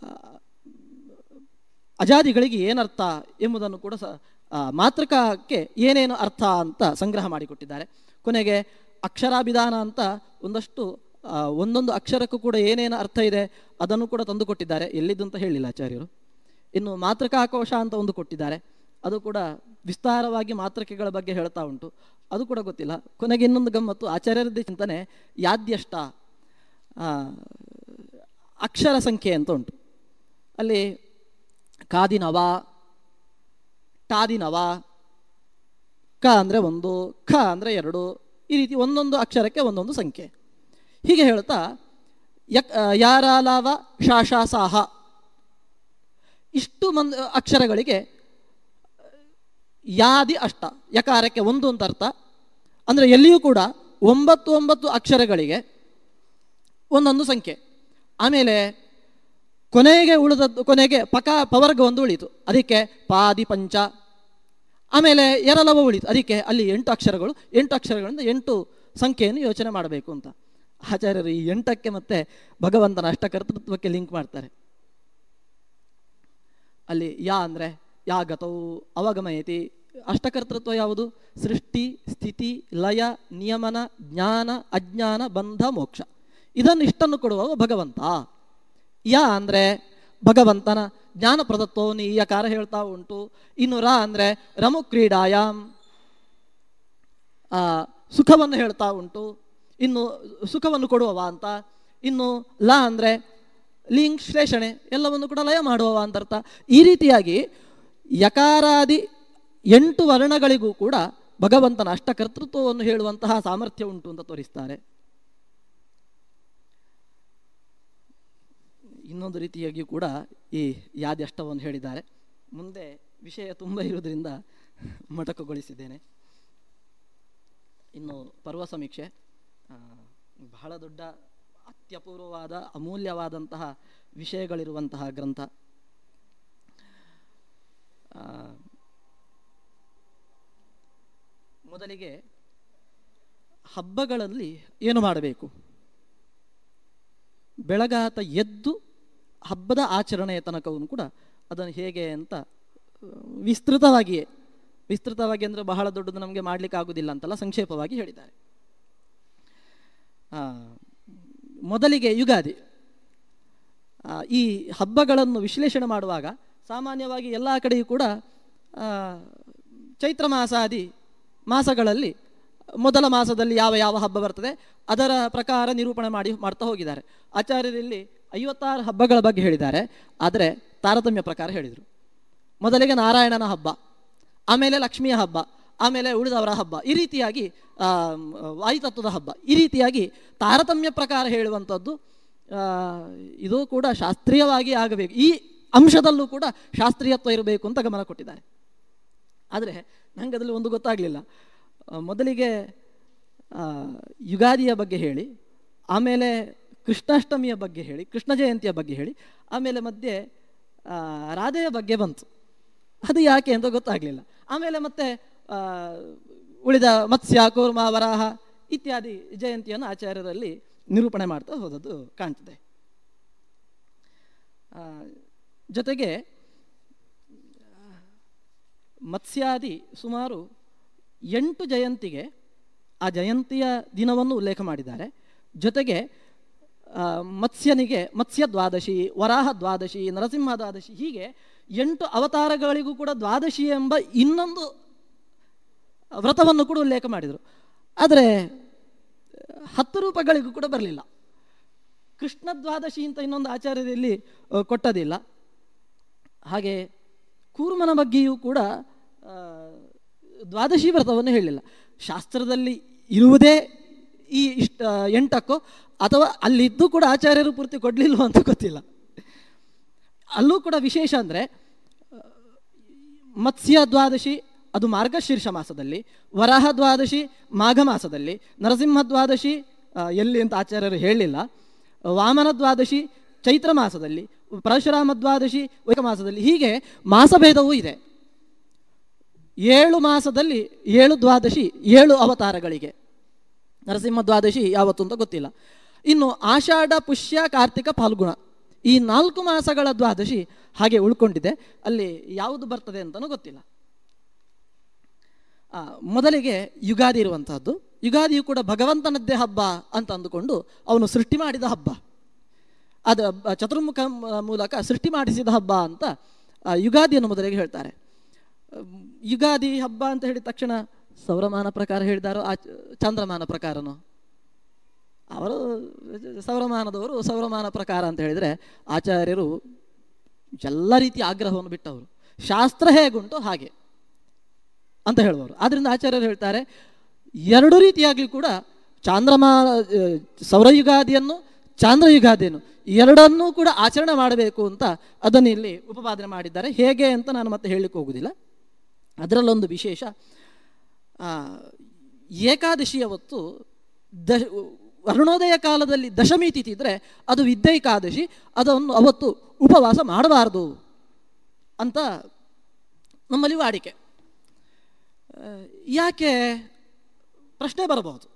ಅಜಾದಿಗಳಿಗೆ ಏನರ್ಥ ಎಂಬುದನ್ನು ಕೂಡ ಸ ಆ, ಮಾತೃಕಕ್ಕೆ ಏನೇನು ಅರ್ಥ ಅಂತ ಸಂಗ್ರಹ ಮಾಡಿಕೊಟ್ಟಿದ್ದಾರೆ ಕೊನೆಗೆ ಅಕ್ಷರಾಭಿಧಾನ ಅಂತ ಒಂದಷ್ಟು ಆ, ಒಂದೊಂದು ಅಕ್ಷರಕ್ಕೂ ಕೂಡ ಏನೇನು ಅರ್ಥ ಇದೆ ಅದನ್ನು ಕೂಡ ತಂದು ಕೊಟ್ಟಿದ್ದಾರೆ ಎಲ್ಲಿದ್ದು ಅಂತ ಹೇಳಿಲ್ಲ ಆಚಾರ್ಯರು ಇನ್ನು ಮಾತೃಕಾಕೋಶ ಅಂತ ಒಂದು ಕೊಟ್ಟಿದ್ದಾರೆ ಅದು ಕೂಡ ವಿಸ್ತಾರವಾಗಿ ಮಾತೃಕೆಗಳ ಬಗ್ಗೆ ಹೇಳ್ತಾ ಉಂಟು ಅದು ಕೂಡ ಗೊತ್ತಿಲ್ಲ ಕೊನೆಗೆ ಇನ್ನೊಂದು ಗಮ್ಮತ್ತು ಆಚಾರ್ಯರದ್ದೇ ಚಿಂತನೆ ಯಾದ್ಯಷ್ಟ ಆ, ಅಕ್ಷರ ಸಂಖ್ಯೆ ಅಂತ ಉಂಟು ಅಲ್ಲಿ ಕಾದಿನವ ಟಾದಿನವ ಕ ಅಂದರೆ ಒಂದು ಖ ಅಂದರೆ ಎರಡು ಈ ರೀತಿ ಒಂದೊಂದು ಅಕ್ಷರಕ್ಕೆ ಒಂದೊಂದು ಸಂಖ್ಯೆ ಹೀಗೆ ಹೇಳ್ತಾ ಯಕ್ ಯಾರಾಲಾವ ಶಾಶಾ ಸಾಹ ಇಷ್ಟು ಮಂದ್ ಅಕ್ಷರಗಳಿಗೆ ಯಾದಿ ಅಷ್ಟ ಯಕಾರಕ್ಕೆ ಒಂದು ಅಂತ ಅರ್ಥ ಅಂದರೆ ಎಲ್ಲಿಯೂ ಕೂಡ ಒಂಬತ್ತು ಒಂಬತ್ತು ಅಕ್ಷರಗಳಿಗೆ ಒಂದೊಂದು ಸಂಖ್ಯೆ ಆಮೇಲೆ ಕೊನೆಗೆ ಉಳಿದದ್ದು ಕೊನೆಗೆ ಪಕ ಪವರ್ಗ ಒಂದು ಉಳಿತು ಅದಕ್ಕೆ ಪಾದಿ ಪಂಚ ಆಮೇಲೆ ಎರಲವ ಉಳಿತು ಅದಕ್ಕೆ ಅಲ್ಲಿ ಎಂಟು ಅಕ್ಷರಗಳು ಎಂಟು ಅಕ್ಷರಗಳಿಂದ ಎಂಟು ಸಂಖ್ಯೆಯನ್ನು ಯೋಚನೆ ಮಾಡಬೇಕು ಅಂತ ಆಚಾರ್ಯರು ಈ ಎಂಟಕ್ಕೆ ಮತ್ತೆ ಭಗವಂತನ ಅಷ್ಟಕರ್ತೃತ್ವಕ್ಕೆ ಲಿಂಕ್ ಮಾಡ್ತಾರೆ ಅಲ್ಲಿ ಯಾ ಅಂದರೆ ಯಾ ಗತವು ಅವಗಮಯತಿ ಅಷ್ಟಕರ್ತೃತ್ವ ಯಾವುದು ಸೃಷ್ಟಿ ಸ್ಥಿತಿ ಲಯ ನಿಯಮನ ಜ್ಞಾನ ಅಜ್ಞಾನ ಬಂಧ ಮೋಕ್ಷ ಇದನ್ನು ಇಷ್ಟನ್ನು ಕೊಡುವವ ಭಗವಂತ ಯಾ ಅಂದರೆ ಭಗವಂತನ ಜ್ಞಾನ ಪ್ರದತ್ವವನ್ನು ಈ ಯಕಾರ ಹೇಳ್ತಾ ಉಂಟು ಇನ್ನು ರ ಅಂದರೆ ರಮು ಕ್ರೀಡಾಯಾಮ್ ಆ, ಸುಖವನ್ನು ಹೇಳ್ತಾ ಉಂಟು ಇನ್ನು ಸುಖವನ್ನು ಕೊಡುವವ ಅಂತ ಇನ್ನು ಲ ಅಂದರೆ ಲಿಂಗ್ ಶ್ಲೇಷಣೆ ಎಲ್ಲವನ್ನು ಕೂಡ ಲಯ ಮಾಡುವವ ಅಂತ ಅರ್ಥ ಈ ರೀತಿಯಾಗಿ ಯಕಾರಾದಿ ಎಂಟು ವರ್ಣಗಳಿಗೂ ಕೂಡ ಭಗವಂತನ ಅಷ್ಟಕರ್ತೃತ್ವವನ್ನು ಹೇಳುವಂತಹ ಸಾಮರ್ಥ್ಯ ಉಂಟು ಅಂತ ತೋರಿಸ್ತಾರೆ ಇನ್ನೊಂದು ರೀತಿಯಾಗಿಯೂ ಕೂಡ ಈ ಯಾದಿ ಅಷ್ಟವನ್ನು ಹೇಳಿದ್ದಾರೆ ಮುಂದೆ ವಿಷಯ ತುಂಬ ಇರುವುದರಿಂದ ಮೊಟಕುಗೊಳಿಸಿದ್ದೇನೆ ಇನ್ನು ಪರ್ವ ಸಮೀಕ್ಷೆ ಆ, ಬಹಳ ದೊಡ್ಡ ಅತ್ಯಪೂರ್ವವಾದ ಅಮೂಲ್ಯವಾದಂತಹ ವಿಷಯಗಳಿರುವಂತಹ ಗ್ರಂಥ ಆ, ಮೊದಲಿಗೆ ಹಬ್ಬಗಳಲ್ಲಿ ಏನು ಮಾಡಬೇಕು ಬೆಳಗಾತ ಎದ್ದು ಹಬ್ಬದ ಆಚರಣೆಯ ತನಕವನ್ನು ಕೂಡ ಅದನ್ನು ಹೇಗೆ ಅಂತ ಆ, ವಿಸ್ತೃತವಾಗಿಯೇ ವಿಸ್ತೃತವಾಗಿ ಅಂದರೆ ಬಹಳ ದೊಡ್ಡದು ನಮಗೆ ಮಾಡಲಿಕ್ಕೆ ಆಗುವುದಿಲ್ಲ ಅಂತಲ್ಲ ಸಂಕ್ಷೇಪವಾಗಿ ಹೇಳಿದ್ದಾರೆ ಆ, ಮೊದಲಿಗೆ ಯುಗಾದಿ ಆ, ಈ ಹಬ್ಬಗಳನ್ನು ವಿಶ್ಲೇಷಣೆ ಮಾಡುವಾಗ ಸಾಮಾನ್ಯವಾಗಿ ಎಲ್ಲ ಕಡೆಯೂ ಕೂಡ ಆ, ಚೈತ್ರ ಮಾಸಾದಿ ಮಾಸಗಳಲ್ಲಿ ಮೊದಲ ಮಾಸದಲ್ಲಿ ಯಾವ ಯಾವ ಹಬ್ಬ ಬರ್ತದೆ ಅದರ ಪ್ರಕಾರ ನಿರೂಪಣೆ ಮಾಡಿ ಮಾಡ್ತಾ ಹೋಗಿದ್ದಾರೆ ಆಚಾರ್ಯರಲ್ಲಿ ಐವತ್ತಾರು ಹಬ್ಬಗಳ ಬಗ್ಗೆ ಹೇಳಿದ್ದಾರೆ ಆದರೆ ತಾರತಮ್ಯ ಪ್ರಕಾರ ಹೇಳಿದರು ಮೊದಲಿಗೆ ನಾರಾಯಣನ ಹಬ್ಬ ಆಮೇಲೆ ಲಕ್ಷ್ಮಿಯ ಹಬ್ಬ ಆಮೇಲೆ ಉಳಿದವರ ಹಬ್ಬ ಈ ರೀತಿಯಾಗಿ ಆ, ವಾಯುತತ್ವದ ಹಬ್ಬ ಈ ರೀತಿಯಾಗಿ ತಾರತಮ್ಯ ಪ್ರಕಾರ ಹೇಳುವಂಥದ್ದು ಆ, ಇದು ಕೂಡ ಶಾಸ್ತ್ರೀಯವಾಗಿ ಆಗಬೇಕು ಈ ಅಂಶದಲ್ಲೂ ಕೂಡ ಶಾಸ್ತ್ರೀಯತ್ವ ಇರಬೇಕು ಅಂತ ಗಮನ ಕೊಟ್ಟಿದ್ದಾರೆ ಆದರೆ ನನಗೆ ಅದರಲ್ಲಿ ಒಂದು ಗೊತ್ತಾಗಲಿಲ್ಲ ಮೊದಲಿಗೆ ಆ, ಯುಗಾದಿಯ ಬಗ್ಗೆ ಹೇಳಿ ಆಮೇಲೆ ಕೃಷ್ಣಾಷ್ಟಮಿಯ ಬಗ್ಗೆ ಹೇಳಿ ಕೃಷ್ಣ ಜಯಂತಿಯ ಬಗ್ಗೆ ಹೇಳಿ ಆಮೇಲೆ ಮಧ್ಯೆ ಆ, ರಾಧೆಯ ಬಗ್ಗೆ ಬಂತು ಅದು ಯಾಕೆ ಅಂತ ಗೊತ್ತಾಗಲಿಲ್ಲ ಆಮೇಲೆ ಮತ್ತೆ ಆ, ಉಳಿದ ಮತ್ಸ್ಯ ಕೂರ್ಮ ವರಾಹ ಇತ್ಯಾದಿ ಜಯಂತಿಯನ್ನು ಆಚಾರ್ಯರಲ್ಲಿ ನಿರೂಪಣೆ ಮಾಡ್ತಾ ಹೋದದ್ದು ಕಾಣ್ತದೆ ಆ, ಜೊತೆಗೆ ಮತ್ಸ್ಯಾದಿ ಸುಮಾರು ಎಂಟು ಜಯಂತಿಗೆ ಆ ಜಯಂತಿಯ ದಿನವನ್ನು ಉಲ್ಲೇಖ ಮಾಡಿದ್ದಾರೆ ಜೊತೆಗೆ ಆ, ಮತ್ಸ್ಯನಿಗೆ ಮತ್ಸ್ಯ ದ್ವಾದಶಿ ವರಾಹ ದ್ವಾದಶಿ ನರಸಿಂಹ ದ್ವಾದಶಿ ಹೀಗೆ ಎಂಟು ಅವತಾರಗಳಿಗೂ ಕೂಡ ದ್ವಾದಶಿ ಎಂಬ ಇನ್ನೊಂದು ವ್ರತವನ್ನು ಕೂಡ ಉಲ್ಲೇಖ ಮಾಡಿದರು ಆದರೆ ಹತ್ತು ರೂಪಗಳಿಗೂ ಕೂಡ ಬರಲಿಲ್ಲ ಕೃಷ್ಣ ದ್ವಾದಶಿ ಅಂತ ಇನ್ನೊಂದು ಆಚಾರ್ಯದಲ್ಲಿ ಆ, ಕೊಟ್ಟದಿಲ್ಲ ಹಾಗೆ ಕೂರ್ಮನ ಬಗ್ಗೆಯೂ ಕೂಡ ಆ, ದ್ವಾದಶಿ ವ್ರತವನ್ನು ಹೇಳಲಿಲ್ಲ ಶಾಸ್ತ್ರದಲ್ಲಿ ಇರುವುದೇ ಈ ಇಷ್ಟ ಎಂಟಕ್ಕೋ ಅಥವಾ ಅಲ್ಲಿದ್ದು ಕೂಡ ಆಚಾರ್ಯರು ಪೂರ್ತಿ ಕೊಡಲಿಲ್ವೋ ಅಂತ ಗೊತ್ತಿಲ್ಲ ಅಲ್ಲೂ ಕೂಡ ವಿಶೇಷ ಅಂದರೆ ಮತ್ಸ್ಯ ದ್ವಾದಶಿ ಅದು ಮಾರ್ಗಶೀರ್ಷ ಮಾಸದಲ್ಲಿ ವರಾಹ ದ್ವಾದಶಿ ಮಾಘ ಮಾಸದಲ್ಲಿ ನರಸಿಂಹ ದ್ವಾದಶಿ ಆ, ಎಲ್ಲಿ ಅಂತ ಆಚಾರ್ಯರು ಹೇಳಲಿಲ್ಲ ವಾಮನ ದ್ವಾದಶಿ ಚೈತ್ರ ಮಾಸದಲ್ಲಿ ಪರಶುರಾಮ ದ್ವಾದಶಿ ವೈಕ ಮಾಸದಲ್ಲಿ ಹೀಗೆ ಮಾಸಭೇದವೂ ಇದೆ ಏಳು ಮಾಸದಲ್ಲಿ ಏಳು ದ್ವಾದಶಿ ಏಳು ಅವತಾರಗಳಿಗೆ ನರಸಿಂಹ ದ್ವಾದಶಿ ಯಾವತ್ತು ಅಂತ ಗೊತ್ತಿಲ್ಲ ಇನ್ನು ಆಷಾಢ ಪುಷ್ಯ ಕಾರ್ತಿಕ ಫಾಲ್ಗುಣ ಈ ನಾಲ್ಕು ಮಾಸಗಳ ದ್ವಾದಶಿ ಹಾಗೆ ಉಳ್ಕೊಂಡಿದೆ ಅಲ್ಲಿ ಯಾವುದು ಬರ್ತದೆ ಅಂತಲೂ ಗೊತ್ತಿಲ್ಲ ಆ, ಮೊದಲಿಗೆ ಯುಗಾದಿ ಇರುವಂತಹದ್ದು ಯುಗಾದಿಯು ಕೂಡ ಭಗವಂತನದ್ದೇ ಹಬ್ಬ ಅಂತ ಅಂದುಕೊಂಡು ಅವನು ಸೃಷ್ಟಿ ಮಾಡಿದ ಹಬ್ಬ ಅದು ಬ- ಚತುರ್ಮುಖ ಮ- ಮೂಲಕ ಸೃಷ್ಟಿ ಮಾಡಿಸಿದ ಹಬ್ಬ ಅಂತ ಆ, ಯುಗಾದಿಯನ್ನು ಮೊದಲಿಗೆ ಹೇಳ್ತಾರೆ ಅಮ್, ಯುಗಾದಿ ಹಬ್ಬ ಅಂತ ಹೇಳಿದ ತಕ್ಷಣ ಸೌರಮಾನ ಪ್ರಕಾರ ಹೇಳಿದಾರೋ ಆ ಚಂದ್ರಮಾನ ಪ್ರಕಾರನೋ ಅವರು ಸೌರಮಾನದವರು ಸೌರಮಾನ ಪ್ರಕಾರ ಅಂತ ಹೇಳಿದರೆ ಆಚಾರ್ಯರು ಎಲ್ಲ ರೀತಿಯ ಆಗ್ರಹವನ್ನು ಬಿಟ್ಟವರು ಶಾಸ್ತ್ರ ಹೇಗುಂಟು ಹಾಗೆ ಅಂತ ಹೇಳುವವರು ಆದ್ದರಿಂದ ಆಚಾರ್ಯರು ಹೇಳ್ತಾರೆ ಎರಡು ರೀತಿಯಾಗಿ ಕೂಡ ಚಾಂದ್ರಮಾ ಆ, ಸೌರಯುಗಾದಿಯನ್ನು ಚಾಂದ್ರಯುಗಾದಿಯನ್ನು ಎರಡನ್ನೂ ಕೂಡ ಆಚರಣೆ ಮಾಡಬೇಕು ಅಂತ ಅದನ್ನು ಇಲ್ಲಿ ಉಪಪಾದನೆ ಮಾಡಿದ್ದಾರೆ ಹೇಗೆ ಅಂತ ನಾನು ಮತ್ತೆ ಹೇಳಲಿಕ್ಕೆ ಹೋಗುವುದಿಲ್ಲ ಅದರಲ್ಲೊಂದು ವಿಶೇಷ ಆ, ಏಕಾದಶಿಯ ಹೊತ್ತು ದ ಅರುಣೋದಯ ಕಾಲದಲ್ಲಿ ದಶಮಿ ತಿಥಿ ಇದ್ದರೆ ಅದು ವಿದ್ಯೈಕಾದಶಿ ಅದನ್ನು ಅವತ್ತು ಉಪವಾಸ ಮಾಡಬಾರ್ದು ಅಂತ ನಮ್ಮಲ್ಲಿ ವಾಡಿಕೆ ಆ, ಯಾಕೆ ಪ್ರಶ್ನೆ ಬರಬಹುದು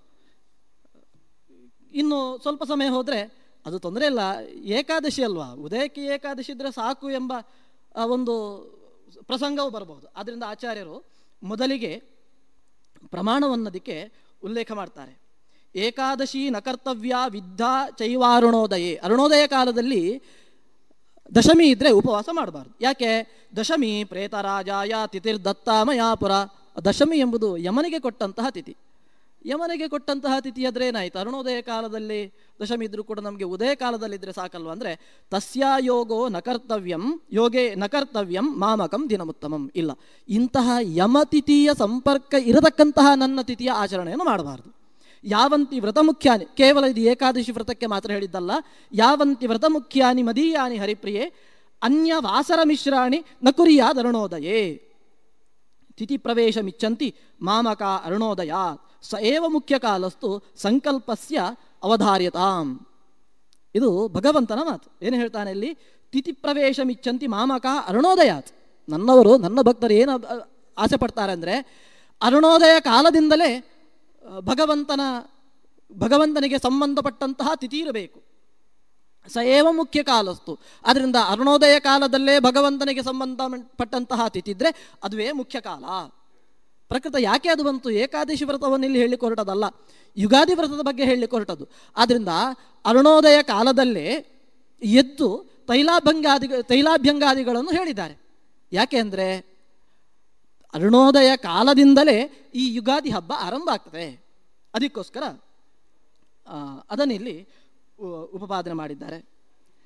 ಇನ್ನು ಸ್ವಲ್ಪ ಸಮಯ ಹೋದರೆ ಅದು ತೊಂದರೆ ಇಲ್ಲ ಏಕಾದಶಿ ಅಲ್ವಾ ಉದಯಕ್ಕೆ ಏಕಾದಶಿ ಇದ್ರೆ ಸಾಕು ಎಂಬ ಆ, ಒಂದು ಪ್ರಸಂಗವು ಬರಬಹುದು ಆದ್ದರಿಂದ ಆಚಾರ್ಯರು ಮೊದಲಿಗೆ ಪ್ರಮಾಣವನ್ನದಕ್ಕೆ ಉಲ್ಲೇಖ ಮಾಡ್ತಾರೆ ಏಕಾದಶಿ ನಕರ್ತವ್ಯ ವಿದ್ಧ ಚೈವಾರುಣೋದಯೇ ಅರುಣೋದಯ ಕಾಲದಲ್ಲಿ ದಶಮಿ ಇದ್ರೆ ಉಪವಾಸ ಮಾಡಬಾರ್ದು ಯಾಕೆ ದಶಮಿ ಪ್ರೇತರಾಜಾಯ ತಿಥಿರ್ದತ್ತ ಮಯಾಪುರ ದಶಮಿ ಎಂಬುದು ಯಮನಿಗೆ ಕೊಟ್ಟಂತಹ ತಿಥಿ ಯಮನಿಗೆ ಕೊಟ್ಟಂತಹ ತಿಥಿ ಆದ್ರೆ ಏನಾಯ್ತು ಅರುಣೋದಯ ಕಾಲದಲ್ಲಿ ದಶಮಿ ಇದ್ರೂ ಕೂಡ ನಮಗೆ ಉದಯ ಕಾಲದಲ್ಲಿ ಇದ್ರೆ ಸಾಕಲ್ವ ಅಂದ್ರೆ ತಸ್ಯಾ ಯೋಗೋ ನಕರ್ತವ್ಯಂ ಯೋಗೇ ನಕರ್ತವ್ಯಂ ಮಾಮಕಂ ದಿನಮುತ್ತಮಂ ಇಲ್ಲ ಇಂತಹ ಯಮತಿಥಿಯ ಸಂಪರ್ಕ ಇರತಕ್ಕಂತಹ ನನ್ನ ತಿಥಿಯ ಆಚರಣೆಯನ್ನು ಮಾಡಬಾರದು ಯಾವಂತಿ ವ್ರತ ಮುಖ್ಯಾನಿ ಕೇವಲ ಇದು ಏಕಾದಶಿ ವ್ರತಕ್ಕೆ ಮಾತ್ರ ಹೇಳಿದ್ದಲ್ಲ ಯಾವಂತಿ ವ್ರತ ಮುಖ್ಯಾನಿ ಮದೀಯಾನಿ ಹರಿಪ್ರಿಯೆ ಅನ್ಯ ವಾಸರ ಮಿಶ್ರಾಣಿ ನಕುರಿಯಾದ ಅರುಣೋದಯೇ ತಿಥಿ ಪ್ರವೇಶಮಿಚ್ಚಂತಿ ಮಾಮಕ ಅರುಣೋದಯ ಸ ಏವ ಮುಖ್ಯ ಕಾಲಸ್ತು ಸಂಕಲ್ಪಸ್ಯ ಅವಧಾರ್ಯತಾಂ ಇದು ಭಗವಂತನ ಮಾತು ಏನು ಹೇಳ್ತಾನೆ ಇಲ್ಲಿ ತಿಥಿ ಪ್ರವೇಶಮಿಚ್ಚಂತಿ ಮಾಮಕ ಅರುಣೋದಯಾತ್ ನನ್ನವರು ನನ್ನ ಭಕ್ತರು ಏನು ಅ- ಆಸೆ ಪಡ್ತಾರೆ ಅಂದರೆ ಅರುಣೋದಯ ಕಾಲದಿಂದಲೇ ಆ, ಭಗವಂತನ ಭಗವಂತನಿಗೆ ಸಂಬಂಧಪಟ್ಟಂತಹ ತಿಥಿ ಇರಬೇಕು ಸ ಏವ ಮುಖ್ಯ ಕಾಲಸ್ತು ಅದರಿಂದ ಅರುಣೋದಯ ಕಾಲದಲ್ಲೇ ಭಗವಂತನಿಗೆ ಸಂಬಂಧಪಟ್ಟಂತಹ ತಿಥಿ ಇದ್ರೆ ಅದುವೇ ಮುಖ್ಯ ಕಾಲ ಪ್ರಕೃತ ಯಾಕೆ ಅದು ಬಂತು ಏಕಾದಶಿ ವ್ರತವನ್ನು ಇಲ್ಲಿ ಹೇಳಲಿಕ್ಕೆ ಹೊರಟದಲ್ಲ ಯುಗಾದಿ ವ್ರತದ ಬಗ್ಗೆ ಹೇಳಲಿಕ್ಕೆ ಹೊರಟದು ಆದ್ದರಿಂದ ಅರುಣೋದಯ ಕಾಲದಲ್ಲೇ ಎದ್ದು ತೈಲಾಭಂಗಾದಿ ತೈಲಾಭ್ಯಂಗಾದಿಗಳನ್ನು ಹೇಳಿದ್ದಾರೆ ಯಾಕೆ ಅಂದರೆ ಅರುಣೋದಯ ಕಾಲದಿಂದಲೇ ಈ ಯುಗಾದಿ ಹಬ್ಬ ಆರಂಭ ಆಗ್ತದೆ ಅದಕ್ಕೋಸ್ಕರ ಆ, ಅದನ್ನಿಲ್ಲಿ ಉ- ಉಪಪಾದನೆ ಮಾಡಿದ್ದಾರೆ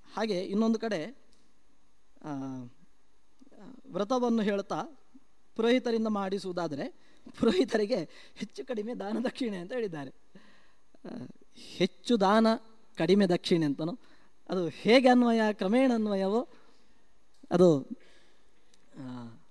ಹಾಗೆ ಇನ್ನೊಂದು ಕಡೆ ಆ, ವ್ರತವನ್ನು ಹೇಳ್ತಾ ಪುರೋಹಿತರಿಂದ ಮಾಡಿಸುವುದಾದರೆ ಪುರೋಹಿತರಿಗೆ ಹೆಚ್ಚು ಕಡಿಮೆ ದಾನ ದಕ್ಷಿಣೆ ಅಂತ ಹೇಳಿದ್ದಾರೆ ಆ, ಹೆಚ್ಚು ದಾನ ಕಡಿಮೆ ದಕ್ಷಿಣೆ ಅಂತನೋ ಅದು ಹೇಗೆ ಅನ್ವಯ ಕ್ರಮೇಣ ಅನ್ವಯವೋ ಅದು ಆ,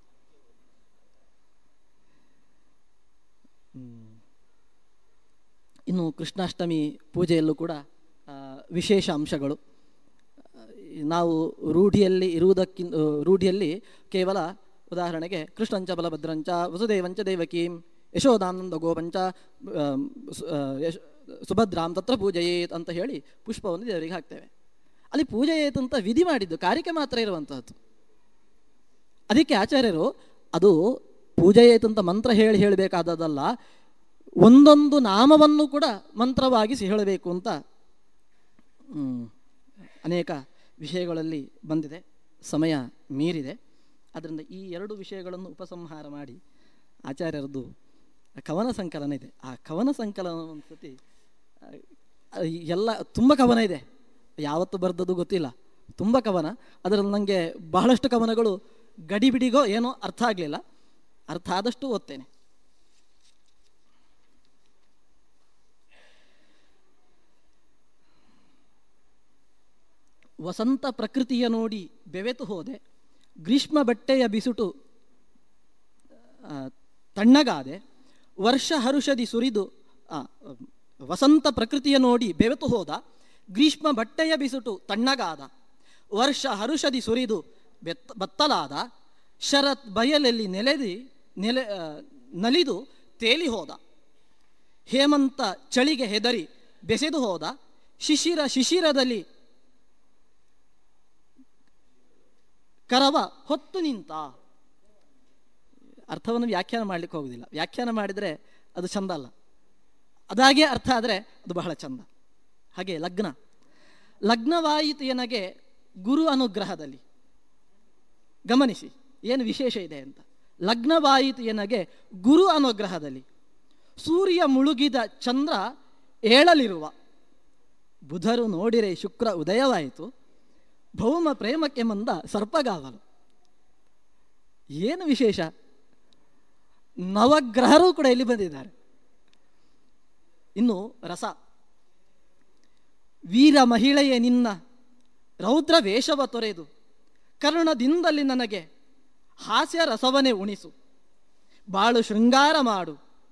ಹ್ಮ್. ಇನ್ನು ಕೃಷ್ಣಾಷ್ಟಮಿ ಪೂಜೆಯಲ್ಲೂ ಕೂಡ ಆ, ವಿಶೇಷ ಅಂಶಗಳು ಆ, ನಾವು ರೂಢಿಯಲ್ಲಿ ಇರುವುದಕ್ಕಿಂತ ರೂಢಿಯಲ್ಲಿ ಕೇವಲ ಉದಾಹರಣೆಗೆ ಕೃಷ್ಣಂಚ ಬಲಭದ್ರಂಚ ವಸುದೇವಂಚ ದೇವಕೀಂ ಯಶೋದಾನಂದ ಗೋಪಂಚ ಆಮ್, ಸು- ಆ, ಯಶ್ ಸುಭದ್ರಾಮ್ ತತ್ರ ಪೂಜೆಯೇತ್ ಅಂತ ಹೇಳಿ ಪುಷ್ಪವನ್ನು ದೇವರಿಗೆ ಹಾಕ್ತೇವೆ ಅಲ್ಲಿ ಪೂಜೆಯೇತ್ ಅಂತ ವಿಧಿ ಮಾಡಿದ್ದು ಕಾರ್ಯಕ್ಕೆ ಮಾತ್ರ ಇರುವಂತಹದ್ದು ಅದಕ್ಕೆ ಆಚಾರ್ಯರು ಅದು ಪೂಜೆಯೇತ್ ಅಂತ ಮಂತ್ರ ಹೇಳಿ ಹೇಳಬೇಕಾದದಲ್ಲ ಒಂದೊಂದು ನಾಮವನ್ನು ಕೂಡ ಮಂತ್ರವಾಗಿಸಿ ಹೇಳಬೇಕು ಅಂತ ಹ್ಮ್, ಅನೇಕ ವಿಷಯಗಳಲ್ಲಿ ಬಂದಿದೆ ಸಮಯ ಮೀರಿದೆ ಅದರಿಂದ ಈ ಎರಡು ವಿಷಯಗಳನ್ನು ಉಪಸಂಹಾರ ಮಾಡಿ ಆಚಾರ್ಯರದ್ದು ಕವನ ಸಂಕಲನ ಇದೆ ಆ ಕವನ ಸಂಕಲನ ಒಂದು ಸತಿ ಆ, ಆ, ಎಲ್ಲ ತುಂಬ ಕವನ ಇದೆ ಯಾವತ್ತು ಬರೆದದ್ದು ಗೊತ್ತಿಲ್ಲ ತುಂಬ ಕವನ ಅದರಲ್ಲಿ ನನಗೆ ಬಹಳಷ್ಟು ಕವನಗಳು ಗಡಿಬಿಡಿಗೋ ಏನೋ ಅರ್ಥ ಆಗಲಿಲ್ಲ ಅರ್ಥ ಆದಷ್ಟು ಓದ್ತೇನೆ ವಸಂತ ಪ್ರಕೃತಿಯ ನೋಡಿ ಬೆವೆತು ಹೋದೆ ಗ್ರೀಷ್ಮ ಬಟ್ಟೆಯ ಬಿಸುಟು ಆ, ತಣ್ಣಗಾದೆ ವರ್ಷ ಹರುಷದಿ ಸುರಿದು ಆ, ವಸಂತ ಪ್ರಕೃತಿಯ ನೋಡಿ ಬೆವೆತು ಹೋದ ಗ್ರೀಷ್ಮ ಬಟ್ಟೆಯ ಬಿಸುಟು ತಣ್ಣಗಾದ ವರ್ಷ ಹರುಷದಿ ಸುರಿದು ಬೆತ್ತ ಬತ್ತಲಾದ ಶರತ್ ಬಯಲಲ್ಲಿ ನೆಲೆದಿ ನೆಲೆ ಆ, ನಲಿದು ತೇಲಿ ಹೋದ ಹೇಮಂತ ಚಳಿಗೆ ಹೆದರಿ ಬೆಸೆದು ಹೋದ ಶಿಶಿರ ಶಿಶಿರದಲ್ಲಿ ಕರವ ಹೊತ್ತು ನಿಂತ ಅರ್ಥವನ್ನು ವ್ಯಾಖ್ಯಾನ ಮಾಡಲಿಕ್ಕೆ ಹೋಗುದಿಲ್ಲ ವ್ಯಾಖ್ಯಾನ ಮಾಡಿದರೆ ಅದು ಚಂದ ಅಲ್ಲ ಅದಾಗೆ ಅರ್ಥ ಆದರೆ ಅದು ಬಹಳ ಚಂದ ಹಾಗೆ ಲಗ್ನ ಲಗ್ನವಾಯಿತು ಎನಗೆ ಗುರು ಅನುಗ್ರಹದಲ್ಲಿ ಗಮನಿಸಿ ಏನು ವಿಶೇಷ ಇದೆ ಅಂತ ಲಗ್ನವಾಯಿತು ಎನಗೆ ಗುರು ಅನುಗ್ರಹದಲ್ಲಿ ಸೂರ್ಯ ಮುಳುಗಿದ ಚಂದ್ರ ಏಳಲಿರುವ ಬುಧರು ನೋಡಿರೆ ಶುಕ್ರ ಉದಯವಾಯಿತು ಭೌಮ ಪ್ರೇಮಕ್ಕೆ ಮಂದ ಸರ್ಪಗಾವಲು ಏನು ವಿಶೇಷ ನವಗ್ರಹರು ಕೂಡ ಇಲ್ಲಿ ಬಂದಿದ್ದಾರೆ ಇನ್ನು ರಸ ವೀರ ಮಹಿಳೆಯೇ ನಿನ್ನ ರೌದ್ರ ವೇಷವ ತೊರೆದು ಕರ್ಣದಿಂದಲಿ ನನಗೆ ಹಾಸ್ಯ ರಸವನ್ನೇ ಉಣಿಸು ಬಾಳು ಶೃಂಗಾರ ಮಾಡು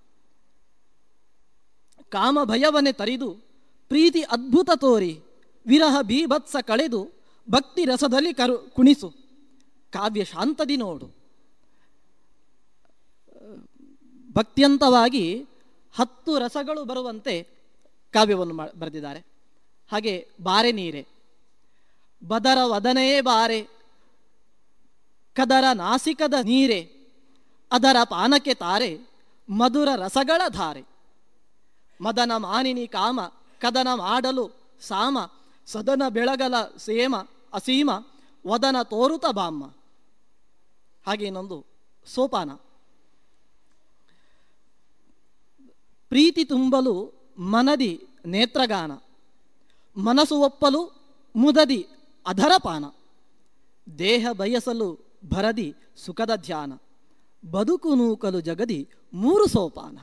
ಕಾಮ ಭಯವನ್ನೇ ತರಿದು ಪ್ರೀತಿ ಅದ್ಭುತ ತೋರಿ ವಿರಹ ಬೀಭತ್ಸ ಕಳೆದು ಭಕ್ತಿ ರಸದಲ್ಲಿ ಕರು ಕುಣಿಸು ಕಾವ್ಯ ಶಾಂತದಿ ನೋಡು ಭಕ್ತ್ಯಂತವಾಗಿ ಹತ್ತು ರಸಗಳು ಬರುವಂತೆ ಕಾವ್ಯವನ್ನು ಮಾ ಬರೆದಿದ್ದಾರೆ ಹಾಗೆ ಬಾರೆ ನೀರೆ ಬದರ ವದನೆಯೇ ಬಾರೆ ಕದರ ನಾಸಿಕದ ನೀರೆ ಅದರ ಪಾನಕ್ಕೆ ತಾರೆ ಮಧುರ ರಸಗಳ ಧಾರೆ ಮದನ ಮಾನಿನಿ ಕಾಮ ಕದನ ಮಾಡಲು ಸಾಮ ಸದನ ಬೆಳಗಲ ಸೇಮ ಅಸೀಮ ವದನ ತೋರುತ ಬಾಮ್ಮ ಹಾಗೆ ಇನ್ನೊಂದು ಸೋಪಾನ ಪ್ರೀತಿ ತುಂಬಲು ಮನದಿ ನೇತ್ರಗಾನ ಮನಸ್ಸು ಒಪ್ಪಲು ಮುದದಿ ಅಧರಪಾನ ದೇಹ ಬಯಸಲು ಭರದಿ ಸುಖದ ಧ್ಯಾನ ಬದುಕು ನೂಕಲು ಜಗದಿ ಮೂರು ಸೋಪಾನ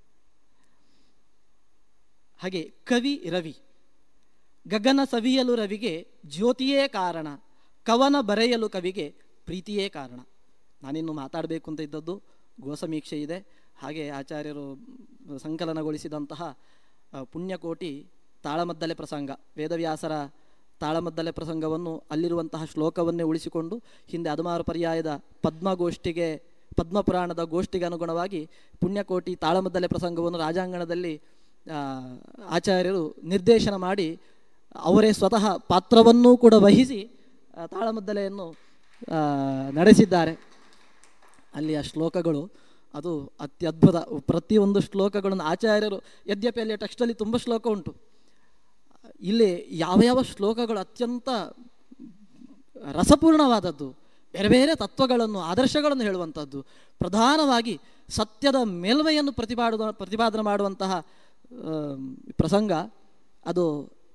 ಹಾಗೆ ಕವಿ ರವಿ ಗಗನ ಸವಿಯಲು ರವಿಗೆ ಜ್ಯೋತಿಯೇ ಕಾರಣ ಕವನ ಬರೆಯಲು ಕವಿಗೆ ಪ್ರೀತಿಯೇ ಕಾರಣ ನಾನಿನ್ನು ಮಾತಾಡಬೇಕು ಅಂತ ಇದ್ದದ್ದು ಗೋಸಮೀಕ್ಷೆ ಇದೆ ಹಾಗೆ ಆಚಾರ್ಯರು ಸಂಕಲನಗೊಳಿಸಿದಂತಹ ಆ, ಪುಣ್ಯಕೋಟಿ ತಾಳಮದ್ದಲೆ ಪ್ರಸಂಗ ವೇದವ್ಯಾಸರ ತಾಳಮದ್ದಲೆ ಪ್ರಸಂಗವನ್ನು ಅಲ್ಲಿರುವಂತಹ ಶ್ಲೋಕವನ್ನೇ ಉಳಿಸಿಕೊಂಡು ಹಿಂದೆ ಹದಿಮಾರು ಪರ್ಯಾಯದ ಪದ್ಮಗೋಷ್ಠಿಗೆ ಪದ್ಮಪುರಾಣದ ಗೋಷ್ಠಿಗೆ ಅನುಗುಣವಾಗಿ ಪುಣ್ಯಕೋಟಿ ತಾಳಮದ್ದಲೆ ಪ್ರಸಂಗವನ್ನು ರಾಜಾಂಗಣದಲ್ಲಿ ಆ, ಆಚಾರ್ಯರು ನಿರ್ದೇಶನ ಮಾಡಿ ಅವರೇ ಸ್ವತಃ ಪಾತ್ರವನ್ನೂ ಕೂಡ ವಹಿಸಿ ಆ, ತಾಳಮದ್ದಲೆಯನ್ನು ಆ, ನಡೆಸಿದ್ದಾರೆ ಅಲ್ಲಿಯ ಶ್ಲೋಕಗಳು ಅದು ಅತ್ಯದ್ಭುತ ಪ್ರತಿಯೊಂದು ಶ್ಲೋಕಗಳನ್ನು ಆಚಾರ್ಯರು ಯದ್ಯಪಿ ಅಲ್ಲಿ ಟೆಕ್ಸ್ಟಲ್ಲಿ ತುಂಬ ಶ್ಲೋಕ ಉಂಟು ಇಲ್ಲಿ ಯಾವ ಯಾವ ಶ್ಲೋಕಗಳು ಅತ್ಯಂತ ರಸಪೂರ್ಣವಾದದ್ದು ಬೇರೆ ಬೇರೆ ತತ್ವಗಳನ್ನು ಆದರ್ಶಗಳನ್ನು ಹೇಳುವಂಥದ್ದು ಪ್ರಧಾನವಾಗಿ ಸತ್ಯದ ಮೇಲ್ಮೆಯನ್ನು ಪ್ರತಿಪಾಡುವ ಪ್ರತಿಪಾದನೆ ಮಾಡುವಂತಹ ಆ, ಪ್ರಸಂಗ ಅದು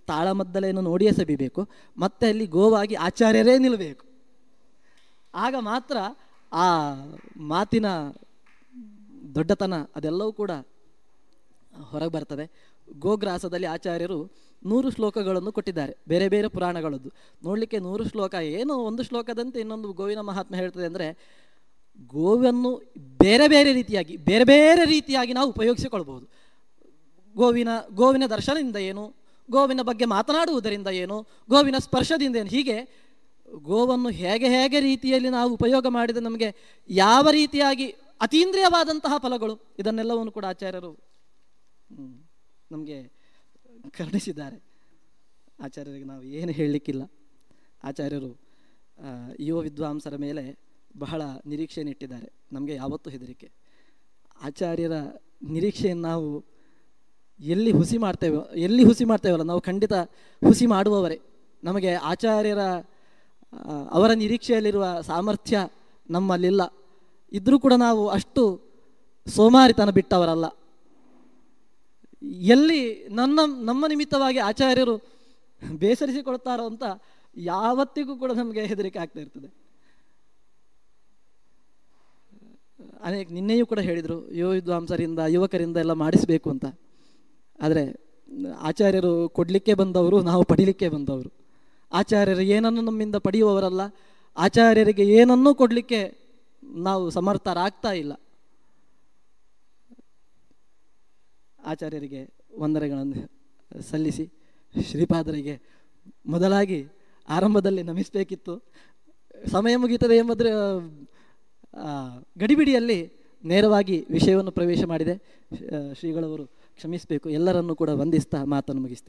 ತಾಳಮದ್ದಲೆಯನ್ನು ನೋಡಿಯೇ ಸಬಿಬೇಕು ಮತ್ತೆ ಅಲ್ಲಿ ಗೋವಾಗಿ ಆಚಾರ್ಯರೇ ನಿಲ್ಲಬೇಕು ಆಗ ಮಾತ್ರ ಆ ಮಾತಿನ ದೊಡ್ಡತನ ಅದೆಲ್ಲವೂ ಕೂಡ ಹೊರಗೆ ಬರ್ತದೆ ಗೋಗ್ರಾಸದಲ್ಲಿ ಆಚಾರ್ಯರು ನೂರು ಶ್ಲೋಕಗಳನ್ನು ಕೊಟ್ಟಿದ್ದಾರೆ ಬೇರೆ ಬೇರೆ ಪುರಾಣಗಳದ್ದು ನೋಡಲಿಕ್ಕೆ ನೂರು ಶ್ಲೋಕ ಏನು ಒಂದು ಶ್ಲೋಕದಂತೆ ಇನ್ನೊಂದು ಗೋವಿನ ಮಹಾತ್ಮ ಹೇಳ್ತದೆ ಅಂದರೆ ಗೋವನ್ನು ಬೇರೆ ಬೇರೆ ರೀತಿಯಾಗಿ ಬೇರೆ ಬೇರೆ ರೀತಿಯಾಗಿ ನಾವು ಉಪಯೋಗಿಸಿಕೊಳ್ಬಹುದು ಗೋವಿನ ಗೋವಿನ ದರ್ಶನದಿಂದ ಏನು ಗೋವಿನ ಬಗ್ಗೆ ಮಾತನಾಡುವುದರಿಂದ ಏನು ಗೋವಿನ ಸ್ಪರ್ಶದಿಂದ ಏನು ಹೀಗೆ ಗೋವನ್ನು ಹೇಗೆ ಹೇಗೆ ರೀತಿಯಲ್ಲಿ ನಾವು ಉಪಯೋಗ ಮಾಡಿದ ನಮಗೆ ಯಾವ ರೀತಿಯಾಗಿ ಅತೀಂದ್ರಿಯವಾದಂತಹ ಫಲಗಳು ಇದನ್ನೆಲ್ಲವನ್ನು ಕೂಡ ಆಚಾರ್ಯರು ನಮಗೆ ಕರುಣಿಸಿದ್ದಾರೆ ಆಚಾರ್ಯರಿಗೆ ನಾವು ಏನು ಹೇಳಲಿಕ್ಕಿಲ್ಲ ಆಚಾರ್ಯರು ಆ, ಯುವ ವಿದ್ವಾಂಸರ ಮೇಲೆ ಬಹಳ ನಿರೀಕ್ಷೆಯನ್ನಿಟ್ಟಿದ್ದಾರೆ ನಮಗೆ ಯಾವತ್ತೂ ಹೆದರಿಕೆ ಆಚಾರ್ಯರ ನಿರೀಕ್ಷೆಯನ್ನು ನಾವು ಎಲ್ಲಿ ಹುಸಿ ಮಾಡ್ತೇವೆ ಎಲ್ಲಿ ಹುಸಿ ಮಾಡ್ತೇವಲ್ಲ ನಾವು ಖಂಡಿತ ಹುಸಿ ಮಾಡುವವರೇ ನಮಗೆ ಆಚಾರ್ಯರ ಆ, ಅವರ ನಿರೀಕ್ಷೆಯಲ್ಲಿರುವ ಸಾಮರ್ಥ್ಯ ನಮ್ಮಲ್ಲಿಲ್ಲ ಇದ್ರೂ ಕೂಡ ನಾವು ಅಷ್ಟು ಸೋಮಾರಿತನ ಬಿಟ್ಟವರಲ್ಲ ಎಲ್ಲಿ ನನ್ನ ನಮ್ಮ ನಿಮಿತ್ತವಾಗಿ ಆಚಾರ್ಯರು ಬೇಸರಿಸಿಕೊಳ್ತಾರೋ ಅಂತ ಯಾವತ್ತಿಗೂ ಕೂಡ ನಮಗೆ ಹೆದರಿಕೆ ಆಗ್ತಾ ಇರ್ತದೆ ಅನೇಕ ನಿನ್ನೆಯೂ ಕೂಡ ಹೇಳಿದರು ಯುವ ವಿದ್ವಾಂಸರಿಂದ ಯುವಕರಿಂದ ಎಲ್ಲ ಮಾಡಿಸಬೇಕು ಅಂತ ಆದರೆ ಆಚಾರ್ಯರು ಕೊಡಲಿಕ್ಕೆ ಬಂದವರು ನಾವು ಪಡಿಲಿಕ್ಕೆ ಬಂದವರು ಆಚಾರ್ಯರು ಏನನ್ನು ನಮ್ಮಿಂದ ಪಡೆಯುವವರಲ್ಲ ಆಚಾರ್ಯರಿಗೆ ಏನನ್ನೂ ಕೊಡಲಿಕ್ಕೆ ನಾವು ಸಮರ್ಥರಾಗ್ತಾ ಇಲ್ಲ ಆಚಾರ್ಯರಿಗೆ ವಂದನೆಗಳನ್ನು ಸಲ್ಲಿಸಿ ಶ್ರೀಪಾದರಿಗೆ ಮೊದಲಾಗಿ ಆರಂಭದಲ್ಲಿ ನಮಿಸಬೇಕಿತ್ತು ಸಮಯ ಮುಗೀತದೆ ಎಂಬುದರ ಆ, ಗಡಿಬಿಡಿಯಲ್ಲಿ ನೇರವಾಗಿ ವಿಷಯವನ್ನು ಪ್ರವೇಶ ಮಾಡಿದೆ ಶ್ರೀಗಳವರು ಕ್ಷಮಿಸಬೇಕು ಎಲ್ಲರನ್ನೂ ಕೂಡ ವಂದಿಸ್ತಾ ಮಾತನ್ನು ಮುಗಿಸ್ತೇನೆ